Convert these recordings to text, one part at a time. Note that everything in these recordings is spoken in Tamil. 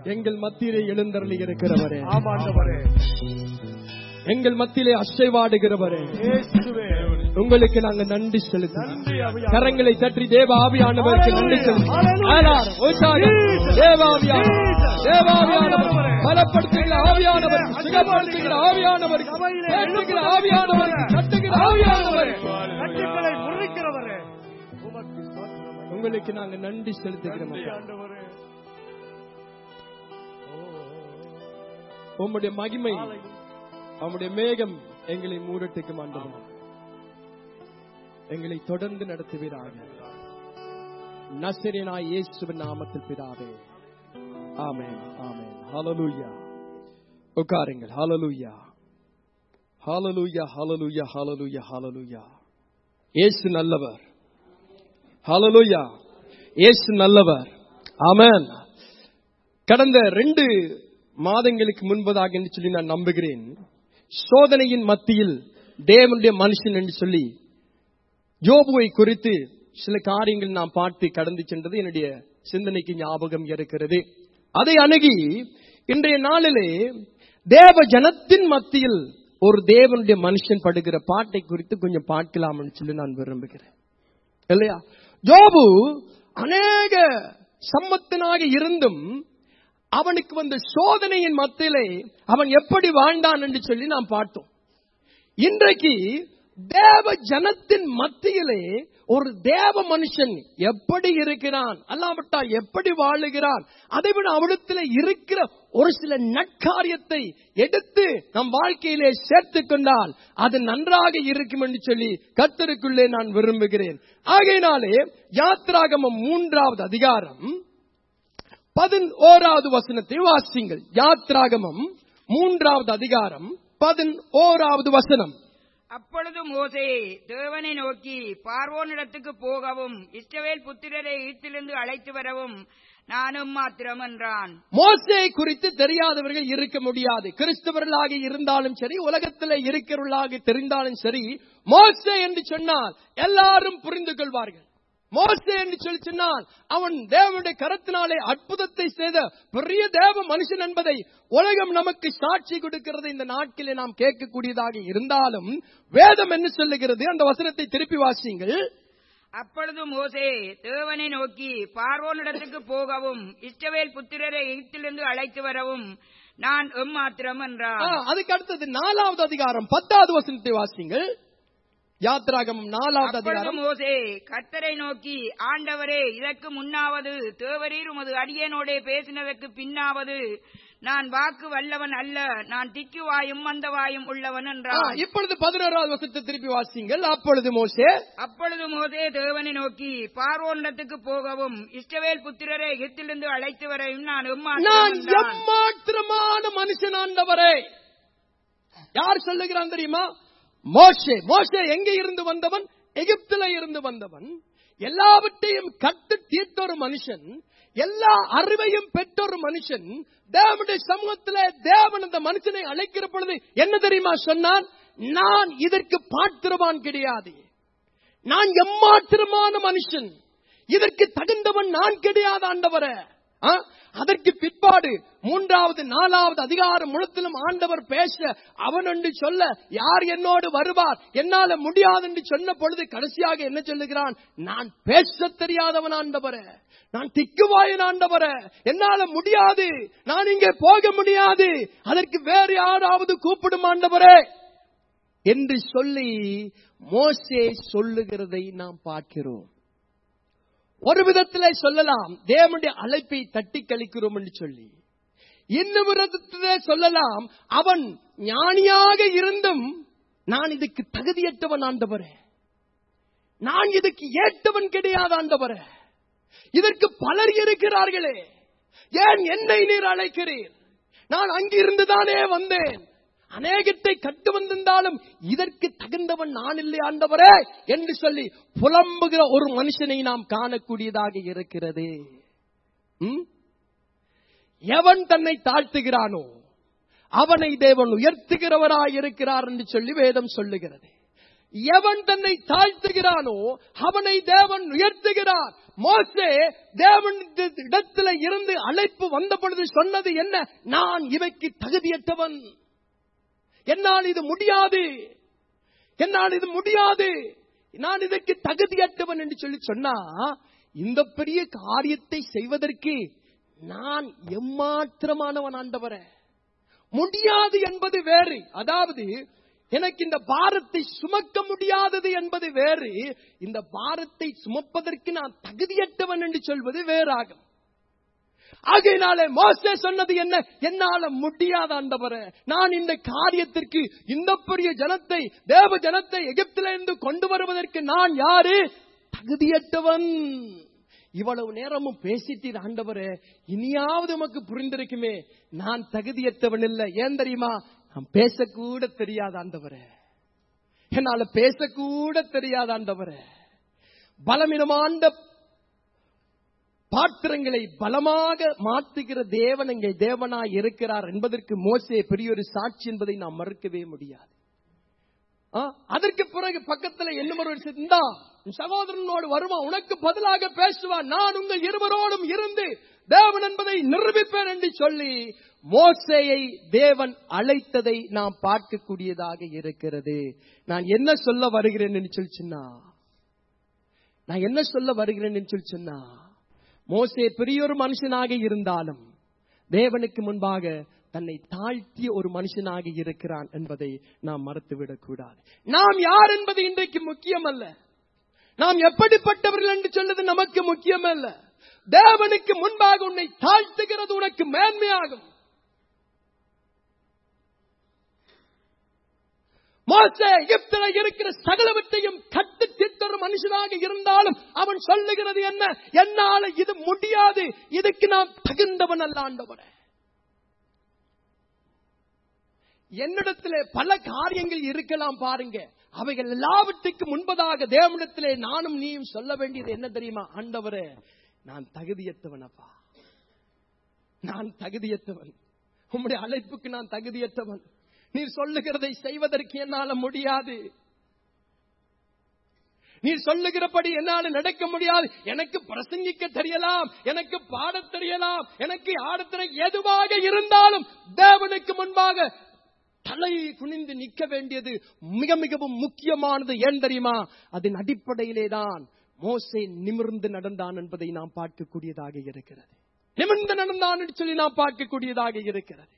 எங்கள் மத்தியிலே எழுந்தருளி இருக்கிறவரே ஆமாண்டவரே எங்கள் மத்தியிலே அசைவாடுகிறவரே இயேசுவே உங்களுக்கு நாங்க நன்றி செலுத்துகிறோம் நன்றி அவையா கரங்களை தட்டி தேவ ஆவியானவருக்கு நன்றி செலுத்துகிறோம் ஆனார், உற்சாகம். தேவ ஆவியானவர் தேவாவியானவர் பலப்படுத்துகிற ஆவியானவர் சுகப்படுத்துகிற ஆவியானவர் ஏற்றுகிற ஆவியானவர் தட்டுகிற ஆவியானவர் கட்டுக்களை முறிக்கிறவரே உமக்கு ஸ்தோத்திரம். உங்களுக்கு நாங்க நன்றி செலுத்துகிறோம் நன்றி அப்பா. ஆண்டவரே உம்முடைய மகிமை அவருடைய மேகம் எங்களை மூடட்டுக்கு ஆண்டவர் எங்களை தொடர்ந்து நடத்துவீராக நசரேனாய் இயேசுவின் நாமத்தில் பிதாவே ஆமென் ஆமென் ஹalleluya உட்காருங்கள் ஹalleluya ஹalleluya ஹalleluya ஹalleluya ஹalleluya இயேசு நல்லவர் ஹalleluya இயேசு நல்லவர் ஆமென் கடந்த ரெண்டு மாதங்களுக்கு முன்பதாக என்று சொல்லி நான் நம்புகிறேன் சோதனையின் மத்தியில் தேவனுடைய மனுஷன் என்று சொல்லி யோபுவை குறித்து சில காரியங்கள் நாம் பார்த்து கடந்து சென்றது என்னுடைய சிந்தனைக்கு ஞாபகம் இருக்கிறது அதை அணுகி இன்றைய நாளிலே தேவ ஜனத்தின் மத்தியில் ஒரு தேவனுடைய மனுஷன் படுகிற பாட்டை குறித்து கொஞ்சம் பார்க்கலாம்னு சொல்லி நான் விரும்புகிறேன் இல்லையா யோபு அநேக சம்மத்தனாக இருந்தும் அவனுக்கு வந்த சோதனையின் மத்தியிலே அவன் எப்படி வாழ்ந்தான் என்று சொல்லி நாம் பார்த்தோம் இன்றைக்கு தேவ ஜனத்தின் மத்தியிலே ஒரு தேவ மனுஷன் எப்படி இருக்கிறான் அல்லாவிட்டா எப்படி வாழுகிறான் அதை விட அவளிடத்தில் இருக்கிற ஒரு சில நற்காரியத்தை எடுத்து நம் வாழ்க்கையிலே சேர்த்துக் கொண்டால் அது நன்றாக இருக்கும் என்று சொல்லி கத்தருக்குள்ளே நான் விரும்புகிறேன் ஆகையினாலே யாத்ராகமம் மூன்றாவது அதிகாரம் பதினோராவது வசனத்தை வாசிங்கள் யாத்ராகமம் மூன்றாவது அதிகாரம் பதினோராவது வசனம் அப்பொழுது மோசே தேவனை நோக்கி பார்வோனிடத்துக்கு போகவும் இஸ்ரவேல் புத்திரரை ஈட்டிலிருந்து அழைத்து வரவும் நானும் மாத்திரம் என்றான் மோசே குறித்து தெரியாதவர்கள் இருக்க முடியாது கிறிஸ்தவர்களாக இருந்தாலும் சரி உலகத்தில் இருக்கிறவர்களாக தெரிந்தாலும் சரி மோசே என்று சொன்னால் எல்லாரும் புரிந்து கொள்வார்கள் மோசே என்று சொல்லி சொன்னால் அவன் தேவனுடைய கரத்தினாலே அற்புதத்தை செய்த பெரிய தேவ மனுஷன் என்பதை உலகம் நமக்கு சாட்சி கொடுக்கிறது இந்த நாட்களில் நாம் கேட்கக்கூடியதாக இருந்தாலும் வேதம் என்ன சொல்லுகிறது அந்த வசனத்தை திருப்பி வாசிங்கள் அப்பொழுது மோசே தேவனை நோக்கி பார்வோனிடத்துக்கு போகவும் இஸ்ரவேல் புத்திரரை எகிப்திலிருந்து அழைத்து வரவும் நான் எம்மாத்திரம் ஆ, என்றான் அதுக்கு அடுத்தது நாலாவது அதிகாரம் பத்தாவது வசனத்தை வாசிங்கள் யாத்ராகமம் நாலாவது அப்பொழுது அதிகாரம் மோசே கர்த்தரை நோக்கி ஆண்டவரே இதற்கு முன்னாவது தேவரீர் உமது அடியனோடே பேசினதற்கு பின்னாவது நான் வாக்கு வல்லவன் அல்ல நான் திக்குவாயும் மந்தவாயும் உள்ளவன் ஆ, என்றான் இப்பொழுது பதினோராவது வசனத்தை திருப்பி வாசிங்கள் அப்பொழுது மோசே அப்பொழுது மோசே தேவனை நோக்கி பார்வோனிடத்துக்கு போகவும் இஸ்ரவேல் புத்திரரை எகிப்திலிருந்து அழைத்து வரவும் நான் எம்மாத்திரம் நான் என்றான். எம்மாத்திரமான மனுஷன் ஆண்டவரே யார் சொல்லுகிறான் தெரியுமா மோசே மோசே எங்கே இருந்து வந்தவன் எகிப்தில இருந்து வந்தவன் எல்லாவற்றையும் கட்டு தீர்த்த ஒரு மனுஷன் எல்லா அறிவையும் பெற்ற ஒரு மனுஷன் தேவனுடைய சமூகத்திலே தேவன் அந்த மனுஷனை அழைக்கிற பொழுது என்ன தெரியுமா சொன்னான் நான் இதற்கு பாத்திரவான் கிடையாது நான் எம்மாத்திரமான மனுஷன் இதற்கு தகுந்தவன் நான் கிடையாது ஆண்டவரே ஆ? அதற்கு பிற்பாடு மூன்றாவது நாலாவது அதிகாரம் முழுத்திலும் ஆண்டவர் பேச அவன் என்று சொல்ல யார் என்னோடு வருவார் என்னால முடியாது என்று சொன்ன பொழுது கடைசியாக என்ன சொல்லுகிறான் நான் பேச தெரியாதவன் ஆண்டவரே நான் திக்குவாயன் ஆண்டவரே என்னால முடியாது நான் இங்கே போக முடியாது அதற்கு வேறு யாராவது கூப்பிடும் ஆண்டவரே என்று சொல்லி மோசே சொல்லுகிறதை நாம் பார்க்கிறோம் ஒரு விதத்திலே சொல்லலாம் தேவனுடைய அழைப்பை தட்டி கழிக்கிறோம் என்று சொல்லி இன்னும் விதத்திலே சொல்லலாம் அவன் ஞானியாக இருந்தும் நான் இதுக்கு தகுதியற்றவன் ஆண்டவரே நான் இதுக்கு ஏற்றவன் கிடையாது ஆண்டவரே இதற்கு பலர் இருக்கிறார்களே ஏன் என்னை நீர் அழைக்கிறீர் நான் அங்கிருந்துதானே வந்தேன் அநேகத்தை கட்டு வந்திருந்தாலும் இதற்கு தகுந்தவன் நான் இல்லை ஆண்டவரே என்று சொல்லி புலம்புகிற ஒரு மனுஷனை நாம் காணக்கூடியதாக இருக்கிறது ம்? எவன் தன்னை தாழ்த்துகிறானோ அவனை தேவன் உயர்த்துகிறவராய் இருக்கிறார் என்று சொல்லி வேதம் சொல்லுகிறது எவன் தன்னை தாழ்த்துகிறானோ அவனை தேவன் உயர்த்துகிறார் மோசே தேவன் இடத்துல இருந்து அழைப்பு வந்த பொழுது சொன்னது என்ன நான் இவைக்கு தகுதியற்றவன் என்னால் இது முடியாது என்னால் இது முடியாது நான் இதற்கு தகுதியற்றவன் என்று சொல்லி சொன்னா இந்த பெரிய காரியத்தை செய்வதற்கு நான் எம்மாத்திரமானவன் ஆண்டவரே முடியாது என்பது வேறு அதாவது எனக்கு இந்த பாரத்தை சுமக்க முடியாதது என்பது வேறு இந்த பாரத்தை சுமப்பதற்கு நான் தகுதியற்றவன் என்று சொல்வது வேறாகும் ஆகையினாலே மோசே சொன்னது என்ன என்னால முடியாத ஆண்டவரே நான் இந்த காரியத்திற்கு இந்த பெரிய ஜனத்தை தேவ ஜனத்தை எகிப்திலிருந்து கொண்டு வருவதற்கு நான் யாரு தகுதியற்றவன் இவ்வளவு நேரமும் பேசிட்டீர் ஆண்டவரே இனியாவது உமக்கு புரிந்திருக்குமே நான் தகுதியற்றவன் இல்லை ஏன் தெரியுமா நான் பேசக்கூட தெரியாத ஆண்டவரே என்னால பேசக்கூட தெரியாத ஆண்டவரே பலமினமாண்ட பாத்திரங்களை பலமாக மாற்றுகிற தேவன் இங்கே தேவனாய் இருக்கிறார் என்பதற்கு மோசே பெரிய ஒரு சாட்சி என்பதை நாம் மறுக்கவே முடியாது ஆ, அதற்கு பிறகு பக்கத்துல என்ன ஒரு இருந்தா உன் சகோதரனோடு வருவான் உனக்கு பதிலாக பேசுவான் நான் உங்கள் இருவரோடும் இருந்து தேவன் என்பதை நிரூபிப்பேன் என்று சொல்லி மோசேயை தேவன் அழைத்ததை நாம் பார்க்கக்கூடியதாக இருக்கிறது நான் என்ன சொல்ல வருகிறேன் என்று சொல்லி சொன்னா நான் என்ன சொல்ல வருகிறேன் என்று சொல்லி சொன்னா மோசே பெரியொரு மனுஷனாக இருந்தாலும் தேவனுக்கு முன்பாக தன்னை தாழ்த்திய ஒரு மனுஷனாக இருக்கிறான் என்பதை நாம் மறுத்துவிடக் கூடாது நாம் யார் என்பது இன்றைக்கு முக்கியம் அல்ல நாம் எப்படிப்பட்டவர்கள் என்று சொல்வது நமக்கு முக்கியம் அல்ல தேவனுக்கு முன்பாக உன்னை தாழ்த்துகிறது உனக்கு மேன்மையாகும் மோசே எகிப்தில இருக்கிற சகலவற்றையும் கட்டு திட்டொரு மனுஷனாக இருந்தாலும் அவன் சொல்லுகிறது என்ன என்னால இது முடியாது இதுக்கு நான் தகுந்தவன் அல்ல ஆண்டவனே என்னிடத்திலே பல காரியங்கள் இருக்கலாம் பாருங்க அவைகள் எல்லாவற்றுக்கு முன்பதாக தேவனிடத்திலே நானும் நீயும் சொல்ல வேண்டியது என்ன தெரியுமா ஆண்டவரே நான் தகுதியற்றவனப்பா நான் தகுதியற்றவன் உம்முடைய அழைப்புக்கு நான் தகுதியற்றவன் நீர் சொல்லுகிறதை செய்வதற்கு என்னால முடியாது நீர் சொல்லுகிறபடி என்னால நடக்க முடியாது எனக்கு பிரசங்கிக்க தெரியலாம் எனக்கு பாடத் தெரியலாம் எனக்கு ஆடத்தின எதுவாக இருந்தாலும் தேவனுக்கு முன்பாக தலை குனிந்து நிற்க வேண்டியது மிக மிகவும் முக்கியமானது ஏன் தெரியுமா அதன் அடிப்படையிலே தான் மோசே நிமிர்ந்து நடந்தான் என்பதை நாம் பார்க்கக்கூடியதாக இருக்கிறது நிமிர்ந்து நடந்தான் என்று சொல்லி நாம் பார்க்கக்கூடியதாக இருக்கிறது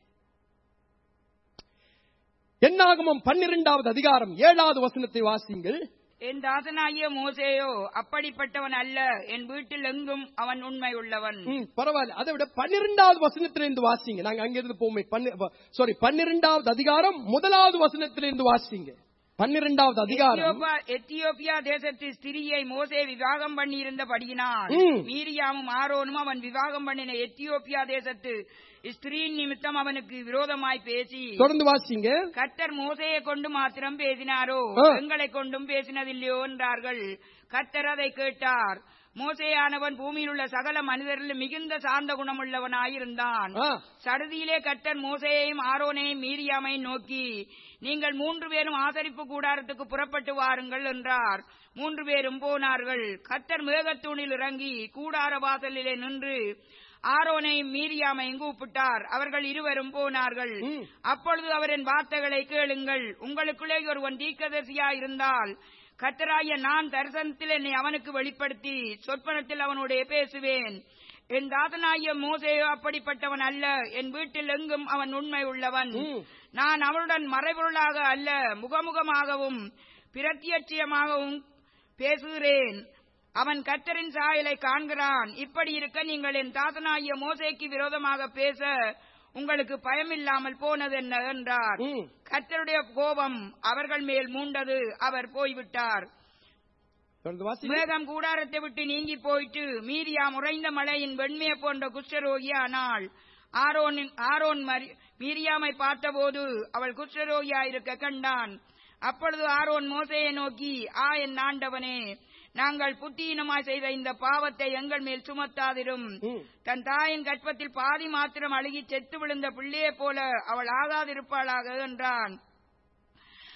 என்னாகமம் பன்னிரெண்டாவது அதிகாரம் ஏழாவது வசனத்தை வாசிங்கள் என் தாசனாகிய மோசேயோ அப்படிப்பட்டவன் அல்ல என் வீட்டில் எங்கும் அவன் உண்மை உள்ளவன் ம், பரவாயில்ல அதை விட பன்னிரெண்டாவது வசனத்திலிருந்து வாசிங்க நாங்க அங்கிருந்து போமே சாரி பன்னிரெண்டாவது அதிகாரம் முதலாவது வசனத்திலிருந்து வாசிங்க பன்னிரெண்டாவது அதிகாரம் எத்தியோப்பா- எத்தியோப்பியா தேசத்து ஸ்திரியை மோசே விவாகம் பண்ணியிருந்தபடியினால் ம். மீரியாமும் ஆரோனும் அவன் விவாகம் பண்ணின எத்தியோப்பியா தேசத்து ஸ்திரீயின் நிமித்தம் அவனுக்கு விரோதமாய் பேசி தொடர்ந்து வாசிங்க கர்த்தர் மோசையை கொண்டு மாத்திரம் பேசினாரோ ஆ. எங்களை கொண்டும் பேசினதில்லையோ என்றார்கள் கர்த்தர் அதை கேட்டார் மோசேயானவன் பூமியில் உள்ள சகல மனிதரிலும் மிகுந்த சார்ந்த குணமுள்ளவனாயிருந்தான் ஆ, சடுதியிலே கர்த்தர் மோசேயையும் ஆரோனையும் மீரியாமையும் நோக்கி நீங்கள் மூன்று பேரும் ஆசரிப்பு கூடாரத்துக்கு புறப்பட்டு வாருங்கள் என்றார் மூன்று பேரும் போனார்கள் கர்த்தர் மேகத்தூணில் இறங்கி கூடார வாசலிலே நின்று ஆரோனையும் மீரியாமையும் கூப்பிட்டார் அவர்கள் இருவரும் போனார்கள் ம். அப்பொழுது அவரின் வார்த்தைகளை கேளுங்கள் உங்களுக்குள்ளே ஒருவன் தீர்க்கதரிசியா இருந்தால் கர்த்தராகிய நான் தரிசனத்தில் என்னை அவனுக்கு வெளிப்படுத்தி சொற்பனத்தில் அவனோட பேசுவேன் என் தாசனாகிய மோசேயோ அப்படிப்பட்டவன் அல்ல என் வீட்டில் எங்கும் அவன் உண்மை உள்ளவன் ம். நான் அவனுடன் மறைபொருளாக அல்ல முகமுகமாகவும் பிரத்தியட்சியமாகவும் பேசுகிறேன் அவன் கர்த்தரின் சாயலை காண்கிறான் இப்படி இருக்க நீங்கள் என் தாசனாகிய மோசேக்கு விரோதமாக பேச உங்களுக்கு பயமில்லாமல் போனது என்ன என்றார் ம். கர்த்தருடைய கோபம் அவர்கள் மேல் மூண்டது அவர் போய்விட்டார் தொடர்ந்து வாசிங்க மேகம் கூடாரத்தை விட்டு நீங்கி போயிட்டு மீரியா முறைந்த மழையின் வெண்மையை போன்ற குஷ்டரோகி ஆனாள் ஆரோனின் ஆரோன் மரி- மீரியாமை பார்த்தபோது அவள் குஷ்டரோகியா இருக்க கண்டான் அப்பொழுது ஆரோன் மோசையை நோக்கி ஆ என் ஆண்டவனே நாங்கள் புத்தியினமாய் செய்த இந்த பாவத்தை எங்கள் மேல் சுமத்தாதிரும் ம். தன் தாயின் கற்பத்தில் பாதி மாத்திரம் அழுகி செத்து விழுந்த பிள்ளையைப் போல அவள் ஆகாதிருப்பாளாக என்றான்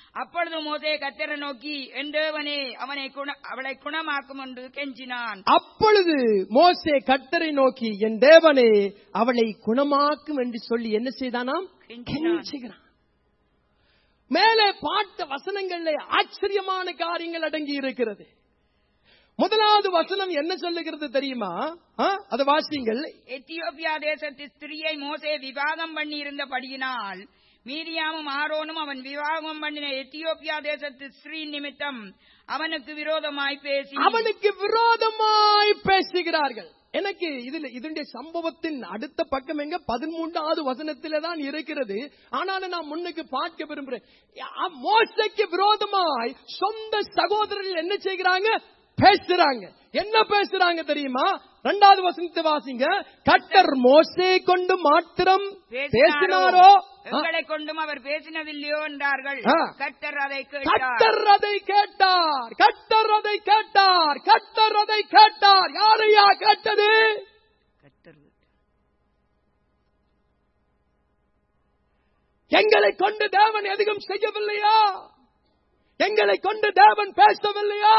அப்பொழுது மோசே கத்தரை நோக்கி என் தேவனே அவனை குண அவளை குணமாக்கும் என்று கெஞ்சினான் அப்பொழுது மோசே கட்டரை நோக்கி என் தேவனே அவளை குணமாக்கும் என்று சொல்லி என்ன செய்தானாம் கெஞ்சினான். கெஞ்சுகிறான் மேலே பாட்ட வசனங்கள்ல ஆச்சரியமான காரியங்கள் அடங்கி இருக்கிறது முதலாவது வசனம் என்ன சொல்லுகிறது தெரியுமா ஆ, அதை வாசிங்கள் எத்தியோப்பியா தேசத்து ஸ்திரியை மோசே விவாகம் பண்ணி இருந்தபடியினால் மீரியாமும் ஆரோனும் அவன் விவாகம் பண்ணின எத்தியோப்பியா தேசத்து ஸ்ரீ நிமித்தம் அவனுக்கு விரோதமாய் பேசி அவனுக்கு விரோதமாய் பேசுகிறார்கள் எனக்கு இதுல இதனுடைய சம்பவத்தின் அடுத்த பக்கம் எங்க பதிமூன்றாவது வசனத்திலே தான் இருக்கிறது ஆனாலும் நான் முன்னுக்கு பார்க்க விரும்புறேன் அ- மோசைக்கு விரோதமாய் சொந்த சகோதரர்கள் என்ன செய்கிறாங்க பேசுறாங்க என்ன பேசுறாங்க தெரியுமா இரண்டாவது வசனத்தை வாசிங்க கட்டர் மோசே கொண்டு மாத்திரம் பேசினாரோ ஆ, எங்களை கொண்டும் அவர் பேசினதில்லையோ என்றார்கள் ஆ. கர்த்தர் அதை கேட்டார் கத்தர் அதை கேட்டார் கத்தர் அதை கேட்டார் கத்தர் அதை கேட்டார் யாரையா கேட்டது கர்த்தர் எங்களை கொண்டு தேவன் எதுவும் செய்யவில்லையா எங்களை கொண்டு தேவன் பேசவில்லையா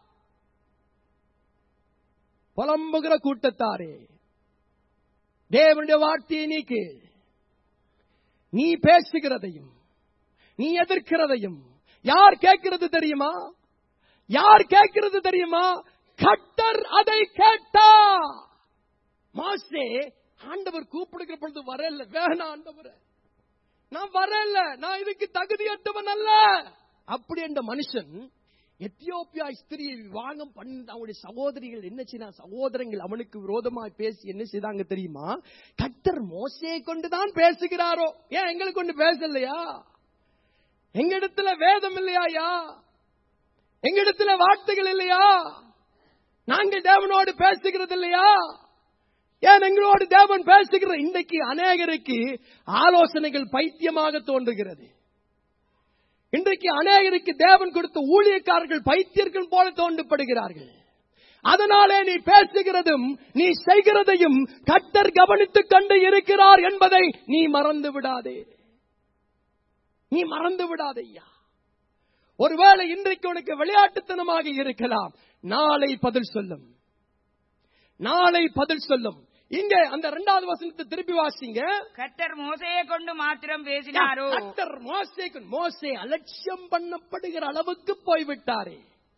புலம்புகிற கூட்டத்தாரே தேவனுடைய வார்த்தையை நீக்கு நீ பேசுகிறதையும் நீ எதிர்க்கிறதையும் யார் கேட்கிறது தெரியுமா யார் கேட்கிறது தெரியுமா கட்டர் அதை கேட்டா மாசே ஆண்டவர் கூப்பிடுகிற பொழுது வரல வேணாம் ஆண்டவர் நான் வரல நான் இதுக்கு தகுதியற்றவன் அல்ல அப்படி என்ற மனுஷன் எத்தியோப்பியா ஸ்திரியை விவாகம் பண்ணி அவனுடைய சகோதரிகள் என்ன செய்தா சகோதரங்கள் அவனுக்கு விரோதமாய் பேசி என்ன செய்தாங்க தெரியுமா கத்தர் மோசே கொண்டுதான் பேசுகிறாரோ ஏன் எங்களுக்கு கொண்டு பேசலையா எங்க இடத்துல வேதம் இல்லையாயா எங்க இடத்துல வார்த்தைகள் இல்லையா நாங்கள் தேவனோடு பேசுகிறது இல்லையா ஏன் எங்களோடு தேவன் பேசுகிற இன்றைக்கு அநேகருக்கு ஆலோசனைகள் பைத்தியமாக தோன்றுகிறது இன்றைக்கு அநேகருக்கு தேவன் கொடுத்த ஊழியக்காரர்கள் பைத்தியர்கள் போல தோன்றப்படுகிறார்கள் அதனாலே நீ பேசுகிறதும் நீ செய்கிறதையும் கத்தர் கவனித்துக் கொண்டு இருக்கிறார் என்பதை நீ மறந்து விடாதே நீ மறந்து விடாதையா ஒருவேளை இன்றைக்கு உனக்கு விளையாட்டுத்தனமாக இருக்கலாம் நாளை பதில் சொல்லும் நாளை பதில் சொல்லும் இங்க அந்த இரண்டாவது வசனத்தை திருப்பி வாசிங்க கர்த்தர் மோசையை கொண்டு மாத்திரம் பேசினாரோ கர்த்தர் மோசேக்கு மோசே அலட்சியம் பண்ணப்படுகிற அளவுக்கு போய்விட்டாரே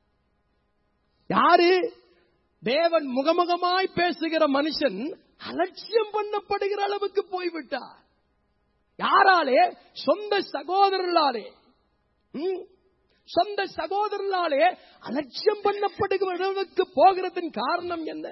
யாரு தேவன் முகமுகமாய் பேசுகிற மனுஷன் அலட்சியம் பண்ணப்படுகிற அளவுக்கு போய்விட்டார் யாராலே சொந்த சகோதரர்களாலே ம்? சொந்த சகோதரர்களாலே அலட்சியம் பண்ணப்படுகிற அளவுக்கு போகிறதன் காரணம் என்ன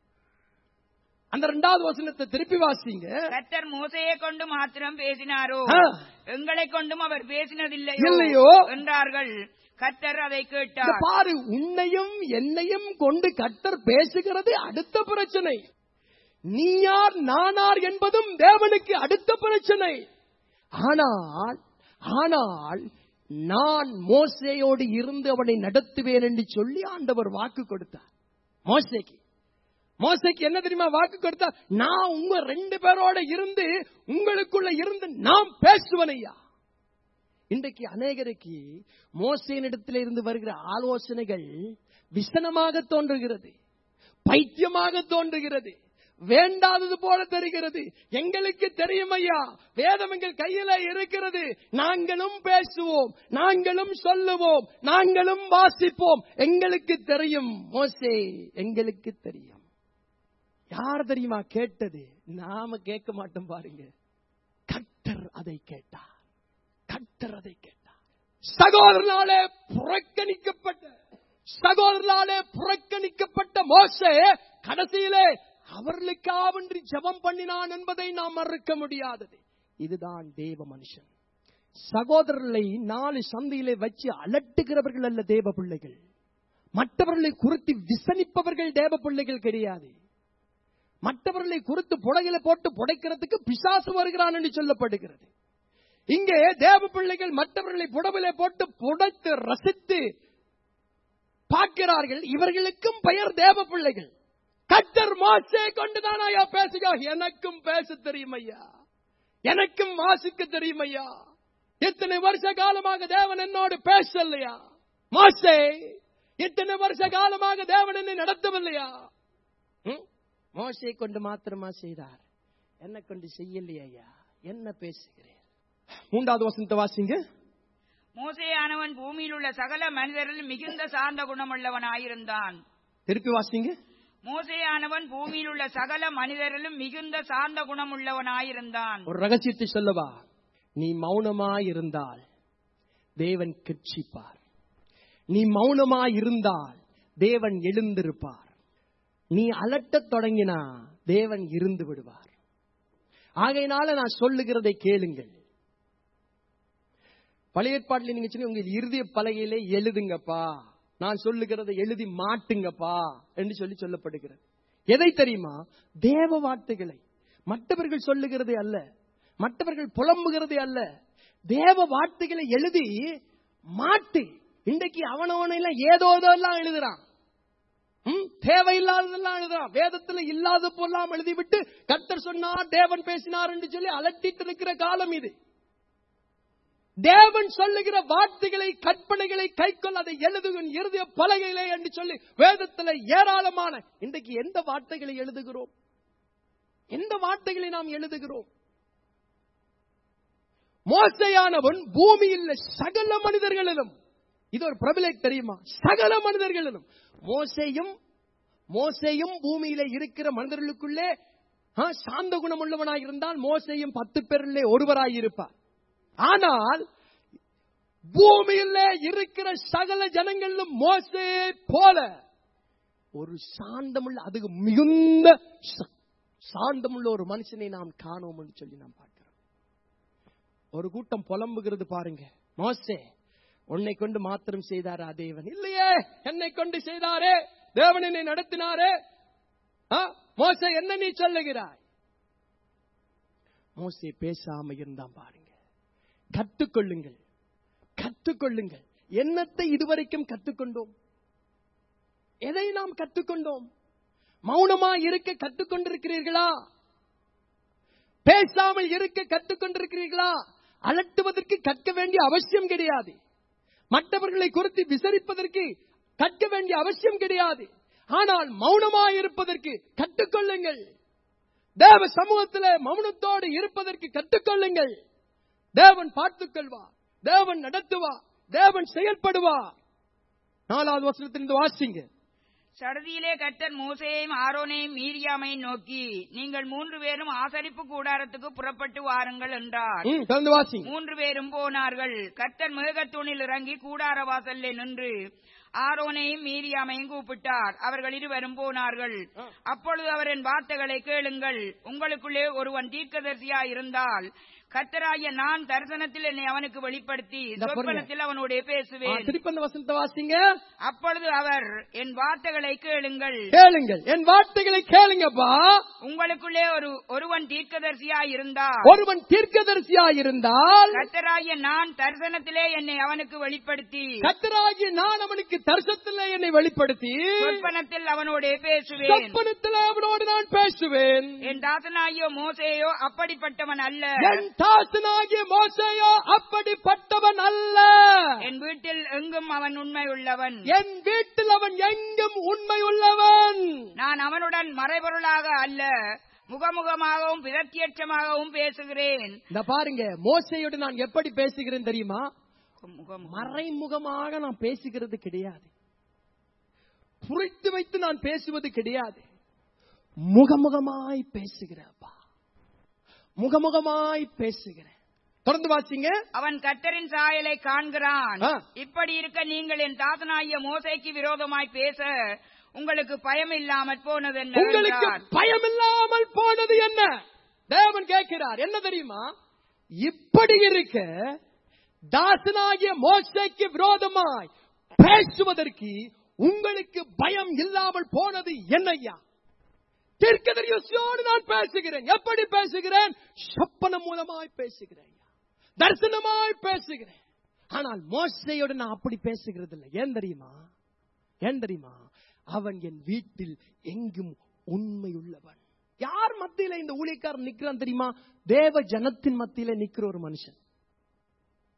அந்த இரண்டாவது வசனத்தை திருப்பி வாசிங்க கர்த்தர் மோசையை கொண்டு மாத்திரம் பேசினாரோ ஆ. எங்களை கொண்டும் அவர் பேசினதில்லையோ இல்லையோ. என்றார்கள் கர்த்தர் அதை இந்த கேட்டார் பாரு உன்னையும் என்னையும் கொண்டு கர்த்தர் பேசுகிறது அடுத்த பிரச்சனை நீ யார் நானார் என்பதும் தேவனுக்கு அடுத்த பிரச்சனை ஆனால் ஆனால் நான் மோசேயோடு இருந்து அவனை நடத்துவேன் என்று சொல்லி ஆண்டவர் வாக்கு கொடுத்தார் மோசேக்கு மோசைக்கு என்ன தெரியுமா வாக்கு கொடுத்தா நான் உங்க ரெண்டு பேரோட இருந்து உங்களுக்குள்ள இருந்து நாம் பேசுவனையா இன்றைக்கு அநேகருக்கு மோசையினிடத்தில் இருந்து வருகிற ஆலோசனைகள் விசனமாக தோன்றுகிறது பைத்தியமாக தோன்றுகிறது வேண்டாதது போல தெரிகிறது எங்களுக்கு தெரியும் ஐயா வேதம் எங்கள் கையில இருக்கிறது நாங்களும் பேசுவோம் நாங்களும் சொல்லுவோம் நாங்களும் வாசிப்போம் எங்களுக்கு தெரியும் மோசே எங்களுக்கு தெரியும் யார் தெரியுமா கேட்டது நாம கேட்க மாட்டோம் பாருங்க கட்டர் அதை கேட்டார் கட்டர் அதை கேட்டார் சகோதரனாலே புறக்கணிக்கப்பட்ட சகோதரனாலே புறக்கணிக்கப்பட்ட மோசே கடைசியிலே அவர்களுக்காவன்றி ஜெபம் பண்ணினான் என்பதை நாம் மறுக்க முடியாதது இதுதான் தேவ மனுஷன் சகோதரர்களை நாலு சந்தையிலே வச்சு அலட்டுகிறவர்கள் அல்ல தேவ பிள்ளைகள் மற்றவர்களை குறித்து விசனிப்பவர்கள் தேவ பிள்ளைகள் கிடையாது மற்றவர்களை குறித்து புடகில போட்டு புடைக்கிறதுக்கு பிசாசு வருகிறான் என்று சொல்லப்படுகிறது இங்கே தேவ பிள்ளைகள் மற்றவர்களை புடவிலே போட்டு புடைத்து ரசித்து பார்க்கிறார்கள் இவர்களுக்கும் பெயர் தேவ பிள்ளைகள் கத்தர் மாசே கொண்டுதான் ஐயா பேசுக எனக்கும் பேச தெரியும் ஐயா எனக்கும் வாசிக்க தெரியும் ஐயா இத்தனை வருஷ காலமாக தேவன் என்னோடு பேசலையா மோசே இத்தனை வருஷ காலமாக தேவன் என்னை நடத்தவில்லையா ம்? மோசே கொண்டு மாத்திரமா செய்தார் என்ன கொண்டு செய்யலையா என்ன பேசுகிறேன் மூன்றாவது வசனத்தை வாசிங்க மோசேயானவன் பூமியில் உள்ள சகல மனிதரில் மிகுந்த சார்ந்த குணமுள்ளவனாயிருந்தான் திருப்பி வாசிங்க மோசேயானவன் பூமியில் உள்ள சகல மனிதரிலும் மிகுந்த சார்ந்த குணமுள்ளவனாயிருந்தான் ஒரு ரகசியத்தை சொல்லவா நீ மௌனமாய் இருந்தால் தேவன் கட்சிப்பார் நீ மௌனமாய் இருந்தால் தேவன் எழுந்திருப்பார் நீ அலட்டத் தொடங்கினா தேவன் இருந்து விடுவார் ஆகையினால நான் சொல்லுகிறதை கேளுங்கள் பழைய ஏற்பாட்டில் நீங்க சொன்னீங்க, உங்க இறுதிய பலகையிலே எழுதுங்கப்பா நான் சொல்லுகிறதை எழுதி மாட்டுங்கப்பா என்று சொல்லி சொல்லப்படுகிறது எதை தெரியுமா தேவ வார்த்தைகளை மற்றவர்கள் சொல்லுகிறதே அல்ல மற்றவர்கள் புலம்புகிறதே அல்ல தேவ வார்த்தைகளை எழுதி மாட்டு இன்றைக்கு அவனவனையெல்லாம் ஏதோ எல்லாம் எழுதுறான் ம், தேவையில்லாததெல்லாம் எழுதுறான் வேதத்துல இல்லாத போலாம் எழுதிவிட்டு கர்த்தர் சொன்னார் தேவன் பேசினார் என்று சொல்லி அலட்டிட்டு இருக்கிற காலம் இது தேவன் சொல்லுகிற வார்த்தைகளை கற்பனைகளை கைக்கொள் அதை எழுதுகின் இறுதிய பலகையிலே என்று சொல்லி வேதத்துல ஏராளமான இன்றைக்கு எந்த வார்த்தைகளை எழுதுகிறோம் எந்த வார்த்தைகளை நாம் எழுதுகிறோம் மோசையானவன் பூமியில் சகல மனிதர்களிலும் இது ஒரு பிரபலேக் தெரியுமா சகல மனிதர்களிலும் மோசையும் மோசையும் பூமியில இருக்கிற மனிதர்களுக்குள்ளே ஆ, சாந்த குணம் உள்ளவனாய் இருந்தால் மோசையும் பத்து பேரிலே ஒருவராய் இருப்பார் ஆனால் பூமியிலே இருக்கிற சகல ஜனங்களிலும் மோசே போல ஒரு சாந்தமுள்ள அதுக்கு மிகுந்த ச- சாந்தமுள்ள ஒரு மனுஷனை நாம் காணோம் என்று சொல்லி நாம் பார்க்கிறோம் ஒரு கூட்டம் புலம்புகிறது பாருங்க மோசே உன்னை கொண்டு மாத்திரம் செய்தாரா தேவன் இல்லையே என்னை கொண்டு செய்தாரே தேவன் என்னை நடத்தினாரே ஆ, மோசே என்ன நீ சொல்லுகிறாய் மோசே பேசாம இருந்தான் பாருங்க கற்றுக்கொள்ளுங்கள் கற்றுக்கொள்ளுங்கள் என்னத்தை இதுவரைக்கும் கற்றுக்கொண்டோம் எதை நாம் கற்றுக்கொண்டோம் மௌனமா இருக்க கற்றுக்கொண்டிருக்கிறீர்களா பேசாமல் இருக்க கற்றுக்கொண்டிருக்கிறீர்களா அலட்டுவதற்கு கற்க வேண்டிய அவசியம் கிடையாது மற்றவர்களை குறித்து விசாரிப்பதற்கு கற்க வேண்டிய அவசியம் கிடையாது ஆனால் மௌனமா இருப்பதற்கு கற்றுக்கொள்ளுங்கள் தேவ சமூகத்திலே மௌனத்தோடு இருப்பதற்கு கற்றுக்கொள்ளுங்கள் தேவன் பார்த்துக் கொள்வார் தேவன் நடத்துவார் தேவன் செயல்படுவார் நாலாவது வசனத்திலிருந்து வாசிங்க சடுதியிலே கர்த்தர் மோசேயையும் ஆரோனையும் மீரியாமையும் நோக்கி நீங்கள் மூன்று பேரும் ஆசரிப்பு கூடாரத்துக்கு புறப்பட்டு வாருங்கள் என்றார் ம், தொடர்ந்து வாசிங்க மூன்று பேரும் போனார்கள் கர்த்தர் மேகத்தூணில் இறங்கி கூடார வாசல்ல நின்று ஆரோனையும் மீரியாமையும் கூப்பிட்டார் அவர்கள் இருவரும் போனார்கள் அப்பொழுது அவர் என் வார்த்தைகளை கேளுங்கள் உங்களுக்குள்ளே ஒருவன் தீர்க்கதரிசியா இருந்தால் கர்த்தராகிய நான் தரிசனத்தில் என்னை அவனுக்கு வெளிப்படுத்தி இந்த பாருங்க. சொற்பனத்தில் அவனோடே ஆ, பேசுவேன் திருப்பி அந்த வசனத்தை வாசிங்க அப்பொழுது அவர் என் வார்த்தைகளை கேளுங்கள் கேளுங்கள் என் வார்த்தைகளை கேளுங்கப்பா உங்களுக்குள்ளே ஒரு ஒருவன் தீர்க்கதரிசியா இருந்தால் ஒருவன் தீர்க்கதரிசியா இருந்தால் கர்த்தராகிய நான் தரிசனத்திலே என்னை அவனுக்கு வெளிப்படுத்தி கத்தராகி நான் அவனுக்கு தரிசனத்தில் என்னை வெளிப்படுத்தி சொற்பனத்தில் அவனோடே பேசுவேன் சொப்பனத்தில் அவனோடு நான் பேசுவேன் என் தாசனாகிய மோசேயோ அப்படிப்பட்டவன் அல்ல என் தாசனாகிய மோசையோ அப்படிப்பட்டவன் அல்ல என் வீட்டில் எங்கும் அவன் உண்மை உள்ளவன் என் வீட்டில் அவன் எங்கும் உண்மை உள்ளவன் நான் அவனுடன் மறைபொருளாக அல்ல முகமுகமாகவும் பிரத்யட்சமாகவும் பேசுகிறேன் இந்த பாருங்க மோசையோடு நான் எப்படி பேசுகிறேன் தெரியுமா முகம் மறைமுகமாக நான் பேசுகிறது கிடையாது புரித்து வைத்து நான் பேசுவது கிடையாது முகமுகமாய் பேசுகிறப்பா முகமுகமாய் பேசுகிறேன் தொடர்ந்து வாசிங்க அவன் கர்த்தரின் சாயலை காண்கிறான் ஆ. இப்படி இருக்க நீங்கள் என் தாசனாகிய மோசைக்கு விரோதமாய் பேச உங்களுக்கு பயம் இல்லாமற் போனது என்ன உங்களுக்கு என்றார். பயம் இல்லாமல் போனது என்ன தேவன் கேட்கிறார் என்ன தெரியுமா இப்படி இருக்க தாசனாகிய மோசைக்கு விரோதமாய் பேசுவதற்கு உங்களுக்கு பயம் இல்லாமல் போனது என்னையா தீர்க்கதரிசியோடு நான் பேசுகிறேன் எப்படி பேசுகிறேன் சொப்பனம் மூலமாய் பேசுகிறேன் தரிசனமாய் பேசுகிறேன் ஆனால் மோசையோடு நான் அப்படி பேசுகிறது இல்லை ஏன் தெரியுமா ஏன் தெரியுமா அவன் என் வீட்டில் எங்கும் உண்மை உள்ளவன் யார் மத்தியில இந்த ஊழியக்காரன் நிக்கிறான் தெரியுமா தேவ ஜனத்தின் மத்தியில நிக்கிற ஒரு மனுஷன்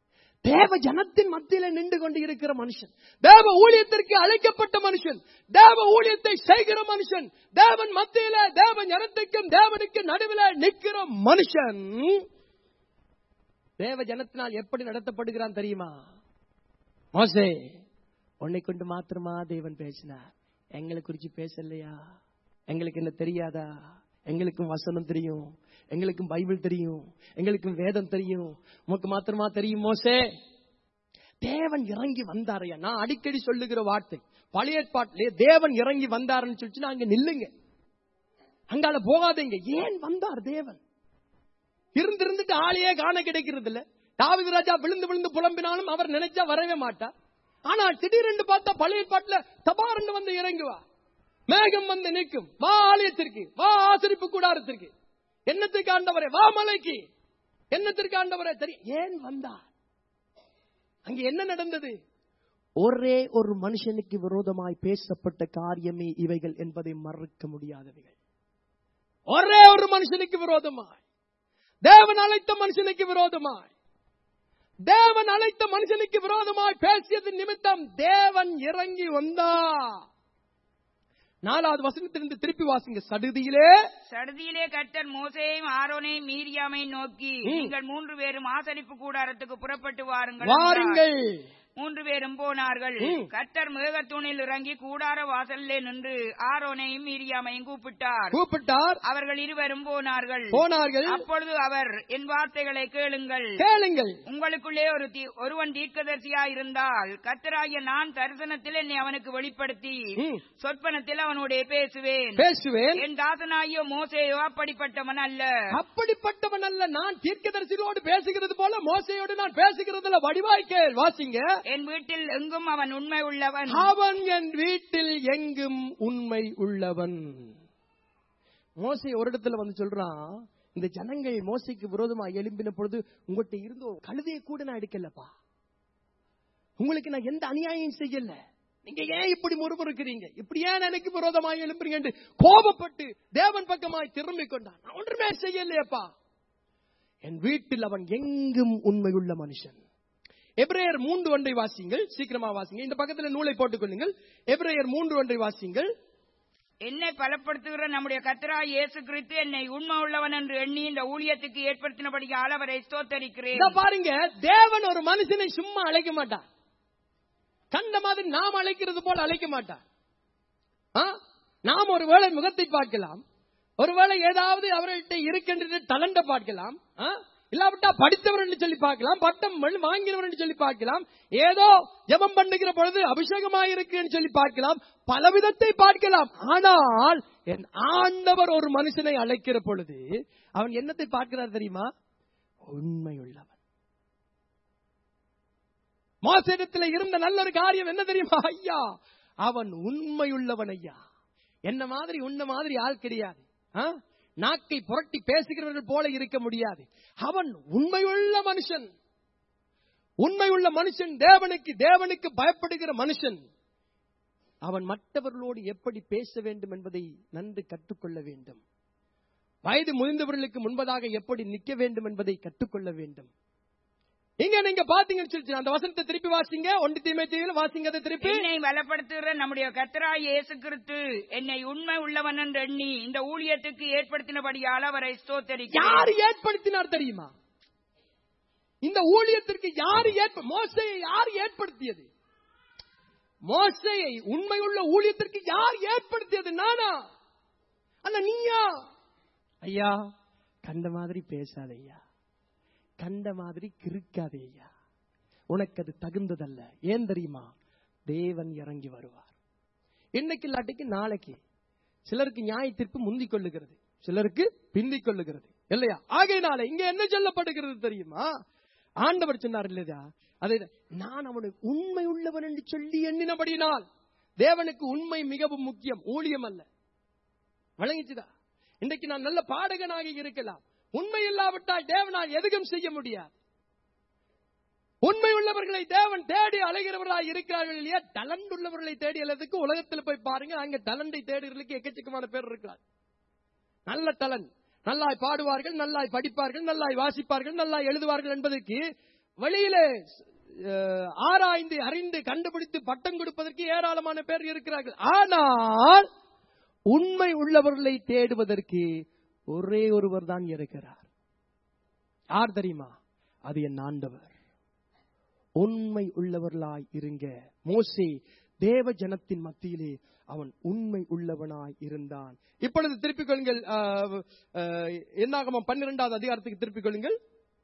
தேவ ஜனத்தின் மத்தியில நின்று கொண்டு இருக்கிற மனுஷன் தேவ ஊழியத்திற்கு அழைக்கப்பட்ட மனுஷன் தேவ ஊழியத்தை செய்கிற மனுஷன் தேவன் மத்தியில தேவ ஜனத்துக்கும் தேவனுக்கு நடுவில் நிற்கிற மனுஷன் தேவ ஜனத்தினால் எப்படி நடத்தப்படுகிறான் தெரியுமா மோசே உன்னை கொண்டு மாத்திரமா தேவன் பேசினார் எங்களை குறிச்சு பேசலையா எங்களுக்கு என்ன தெரியாதா எங்களுக்கும் வசனம் தெரியும் எங்களுக்கும் பைபிள் தெரியும் எங்களுக்கும் வேதம் தெரியும் உமக்கு மாத்திரமா தெரியும் மோசே தேவன் இறங்கி வந்தாரையா நான் அடிக்கடி சொல்லுகிற வார்த்தை பழைய ஏற்பாட்டிலே தேவன் இறங்கி வந்தாருன்னு சொல்லிட்டு அங்க நில்லுங்க அங்கால போகாதீங்க ஏன் வந்தார் தேவன் இருந்திருந்துட்டு ஆளையே காண கிடைக்கிறது இல்ல தாவித ராஜா விழுந்து விழுந்து புலம்பினாலும் அவர் நினைச்சா வரவே மாட்டார் ஆனால் திடீரென்று பார்த்தா பழைய பாட்டுல தபாரண்டு வந்து இறங்குவா மேகம் வந்து நிற்கும் வா ஆலயத்திற்கு வா ஆசிரிப்பு கூடாரத்திற்கு என்னத்துக்கு ஆண்டவரே வா மலைக்கு என்னத்திற்கு ஆண்டவரே தெரியும் ஏன் வந்தார் அங்க என்ன நடந்தது ஒரே ஒரு மனுஷனுக்கு விரோதமாய் பேசப்பட்ட காரியமே இவைகள் என்பதை மறுக்க முடியாதவைகள் ஒரே ஒரு மனுஷனுக்கு விரோதமாய் தேவன் அழைத்த மனுஷனுக்கு விரோதமாய் தேவன் அழைத்த மனுஷனுக்கு விரோதமாய் பேசியது நிமித்தம் தேவன் இறங்கி வந்தா நாலாவது வசனத்திலிருந்து திருப்பி வாசிங்க சடுதியிலே சடுதியிலே கர்த்தர் மோசேயும் ஆரோனையும் மீரியாமையும் நோக்கி ம். நீங்கள் மூன்று பேரும் ஆசரிப்பு கூடாரத்துக்கு புறப்பட்டு வாருங்கள் என்றார். வாருங்கள் மூன்று பேரும் போனார்கள் ம். கர்த்தர் மேகத்தூணில் இறங்கி கூடார வாசல்லே நின்று ஆரோனையும் மீரியாமையும் கூப்பிட்டார் கூப்பிட்டார் அவர்கள் இருவரும் போனார்கள் போனார்கள் அப்பொழுது அவர் என் வார்த்தைகளை கேளுங்கள் கேளுங்கள் உங்களுக்குள்ளே ஒரு தீ- ஒருவன் தீர்க்கதரிசியா இருந்தால் கர்த்தராகிய நான் தரிசனத்தில் என்னை அவனுக்கு வெளிப்படுத்தி ம். சொற்பனத்தில் அவனோட பேசுவேன் பேசுவேன் என் தாசனாகிய மோசேயோ அப்படிப்பட்டவன் அல்ல அப்படிப்பட்டவன் அல்ல நான் தீர்க்கதரிசிகளோடு பேசுகிறது போல மோசையோடு நான் பேசுகிறதுல வடிவாய் கேள் வாசிங்க என் வீட்டில் எங்கும் அவன் உண்மை உள்ளவன் அவன் என் வீட்டில் எங்கும் உண்மை உள்ளவன் மோசை ஒரு இடத்துல வந்து சொல்றான் இந்த ஜனங்கள் மோசைக்கு விரோதமா எழும்பின பொழுது உங்கள்கிட்ட இருந்து ஒரு கழுதையை கூட நான் எடுக்கலப்பா உங்களுக்கு நான் எந்த அநியாயம் செய்யல நீங்க ஏன் இப்படி முறுமுறுக்கிறீங்க இப்படி ஏன் எனக்கு விரோதமாய் எழும்புறீங்க என்று கோபப்பட்டு தேவன் பக்கமாய் திரும்பிக் கொண்டான் நான் ஒன்றுமே செய்யலையப்பா என் வீட்டில் அவன் எங்கும் உண்மையுள்ள மனுஷன் எப்ரேயர் மூன்று ஒன்றை வாசிங்கள் சீக்கிரமா வாசிங்க இந்த பக்கத்துல நூலை போட்டுக் கொள்ளுங்கள் எப்ரேயர் மூன்று ஒன்றை வாசிங்கள் என்னை பலப்படுத்துகிற நம்முடைய கர்த்தராய் இயேசு கிறிஸ்து என்னை உண்மை உள்ளவன் என்று எண்ணி இந்த ஊழியத்துக்கு ஏற்படுத்தினபடியால் அவரை ஸ்தோத்தரிக்கிறேன் இத பாருங்க தேவன் ஒரு மனுஷனை சும்மா அழைக்க மாட்டார் கண்ட மாதிரி நாம் அழைக்கிறது போல அழைக்க மாட்டார் ஆ? நாம் ஒருவேளை முகத்தை பார்க்கலாம் ஒருவேளை ஏதாவது அவர்கள்ட்ட இருக்கின்ற டலண்ட பார்க்கலாம் ஆ? இல்லாவிட்டா படித்தவர் என்று சொல்லி பார்க்கலாம் பட்டம் வெள்ளி வாங்கினவர் என்று சொல்லி பார்க்கலாம் ஏதோ ஜெபம் பண்ணுகிற பொழுது அபிஷேகமாயிருக்குன்னு சொல்லி பார்க்கலாம் பலவிதத்தை பார்க்கலாம் ஆனால் என் ஆண்டவர் ஒரு மனுஷனை அழைக்கிற பொழுது அவன் என்னத்தை பார்க்கிறார் தெரியுமா உண்மையுள்ளவன் மோசத்தில் இருந்த நல்ல ஒரு காரியம் என்ன தெரியுமா ஐயா அவன் உண்மையுள்ளவன் ஐயா என்ன மாதிரி உன்ன மாதிரி ஆள் கிடையாது ஆ? நாக்கை புரட்டி பேசுகிறவர்கள் போல இருக்க முடியாது அவன் உண்மையுள்ள மனுஷன் உண்மையுள்ள மனுஷன் தேவனுக்கு தேவனுக்கு பயப்படுகிற மனுஷன் அவன் மற்றவர்களோடு எப்படி பேச வேண்டும் என்பதை நன்கு கற்றுக்கொள்ள வேண்டும் வயது முதிர்ந்தவர்களுக்கு முன்பதாக எப்படி நிற்க வேண்டும் என்பதை கற்றுக்கொள்ள வேண்டும் இங்க நீங்க பாத்தீங்கன்னு சொல்லி அந்த வசனத்தை திருப்பி வாசிங்க ஒன்று தீமைத்தையில் வாசிங்க அதை திருப்பி என்னை பலப்படுத்துகிற நம்முடைய கர்த்தராய் இயேசு கிறிஸ்து என்னை உண்மை உள்ளவன் என்று எண்ணி இந்த ஊழியத்துக்கு ஏற்படுத்தினபடியால் அவரை ஸ்தோத்தரிக்கிறேன் யார் ஏற்படுத்தினார் தெரியுமா இந்த ஊழியத்திற்கு யார் ஏற்ப மோசையை யார் ஏற்படுத்தியது மோசையை உண்மையுள்ள ஊழியத்திற்கு யார் ஏற்படுத்தியது நானா அல்ல நீயா ஐயா கண்ட மாதிரி பேசாத ஐயா கண்ட மாதிரி கிறுக்காதே ஐயா உனக்கு அது தகுந்ததல்ல ஏன் தெரியுமா தேவன் இறங்கி வருவார் இன்னைக்கு இல்லாட்டிக்கு நாளைக்கு சிலருக்கு நியாய தீர்ப்பு முந்திக் கொள்ளுகிறது சிலருக்கு பிந்திக் கொள்ளுகிறது இல்லையா ஆகையினால இங்க என்ன சொல்லப்படுகிறது தெரியுமா ஆண்டவர் சொன்னார் இல்லையா அதை நான் அவனுக்கு உண்மை உள்ளவன் என்று சொல்லி எண்ணினபடியினால் தேவனுக்கு உண்மை மிகவும் முக்கியம் ஊழியம் அல்ல வழங்கிச்சுதா இன்றைக்கு நான் நல்ல பாடகனாக இருக்கலாம் உண்மை இல்லாவிட்டால் தேவனால் எதுவும் செய்ய முடியாது உண்மை உள்ளவர்களை தேவன் தேடி அலைகிறவர்களாய் இருக்கிறார்கள் இல்லையா டலண்ட் உள்ளவர்களை தேடி அலைறதுக்கு உலகத்தில் போய் பாருங்க அங்க டலண்டை தேடுகிறதுக்கு எக்கச்சக்கமான பேர் இருக்கிறார் நல்ல டலண்ட் நல்லாய் பாடுவார்கள் நல்லாய் படிப்பார்கள் நல்லாய் வாசிப்பார்கள் நல்லாய் எழுதுவார்கள் என்பதற்கு வெளியிலே அஹ், ஆராய்ந்து அறிந்து கண்டுபிடித்து பட்டம் கொடுப்பதற்கு ஏராளமான பேர் இருக்கிறார்கள் ஆனால் உண்மை உள்ளவர்களை தேடுவதற்கு ஒரே ஒருவர் தான் இருக்கிறார் யார் தெரியுமா அது என் ஆண்டவர் உண்மை உள்ளவர்களாய் இருங்க மோசே தேவ ஜனத்தின் மத்தியிலே அவன் உண்மை உள்ளவனாய் இருந்தான் இப்பொழுது திருப்பிக் கொள்ளுங்கள் அஹ், அஹ், என்னாகமம் பன்னிரெண்டாவது அதிகாரத்துக்கு திருப்பிக் கொள்ளுங்கள்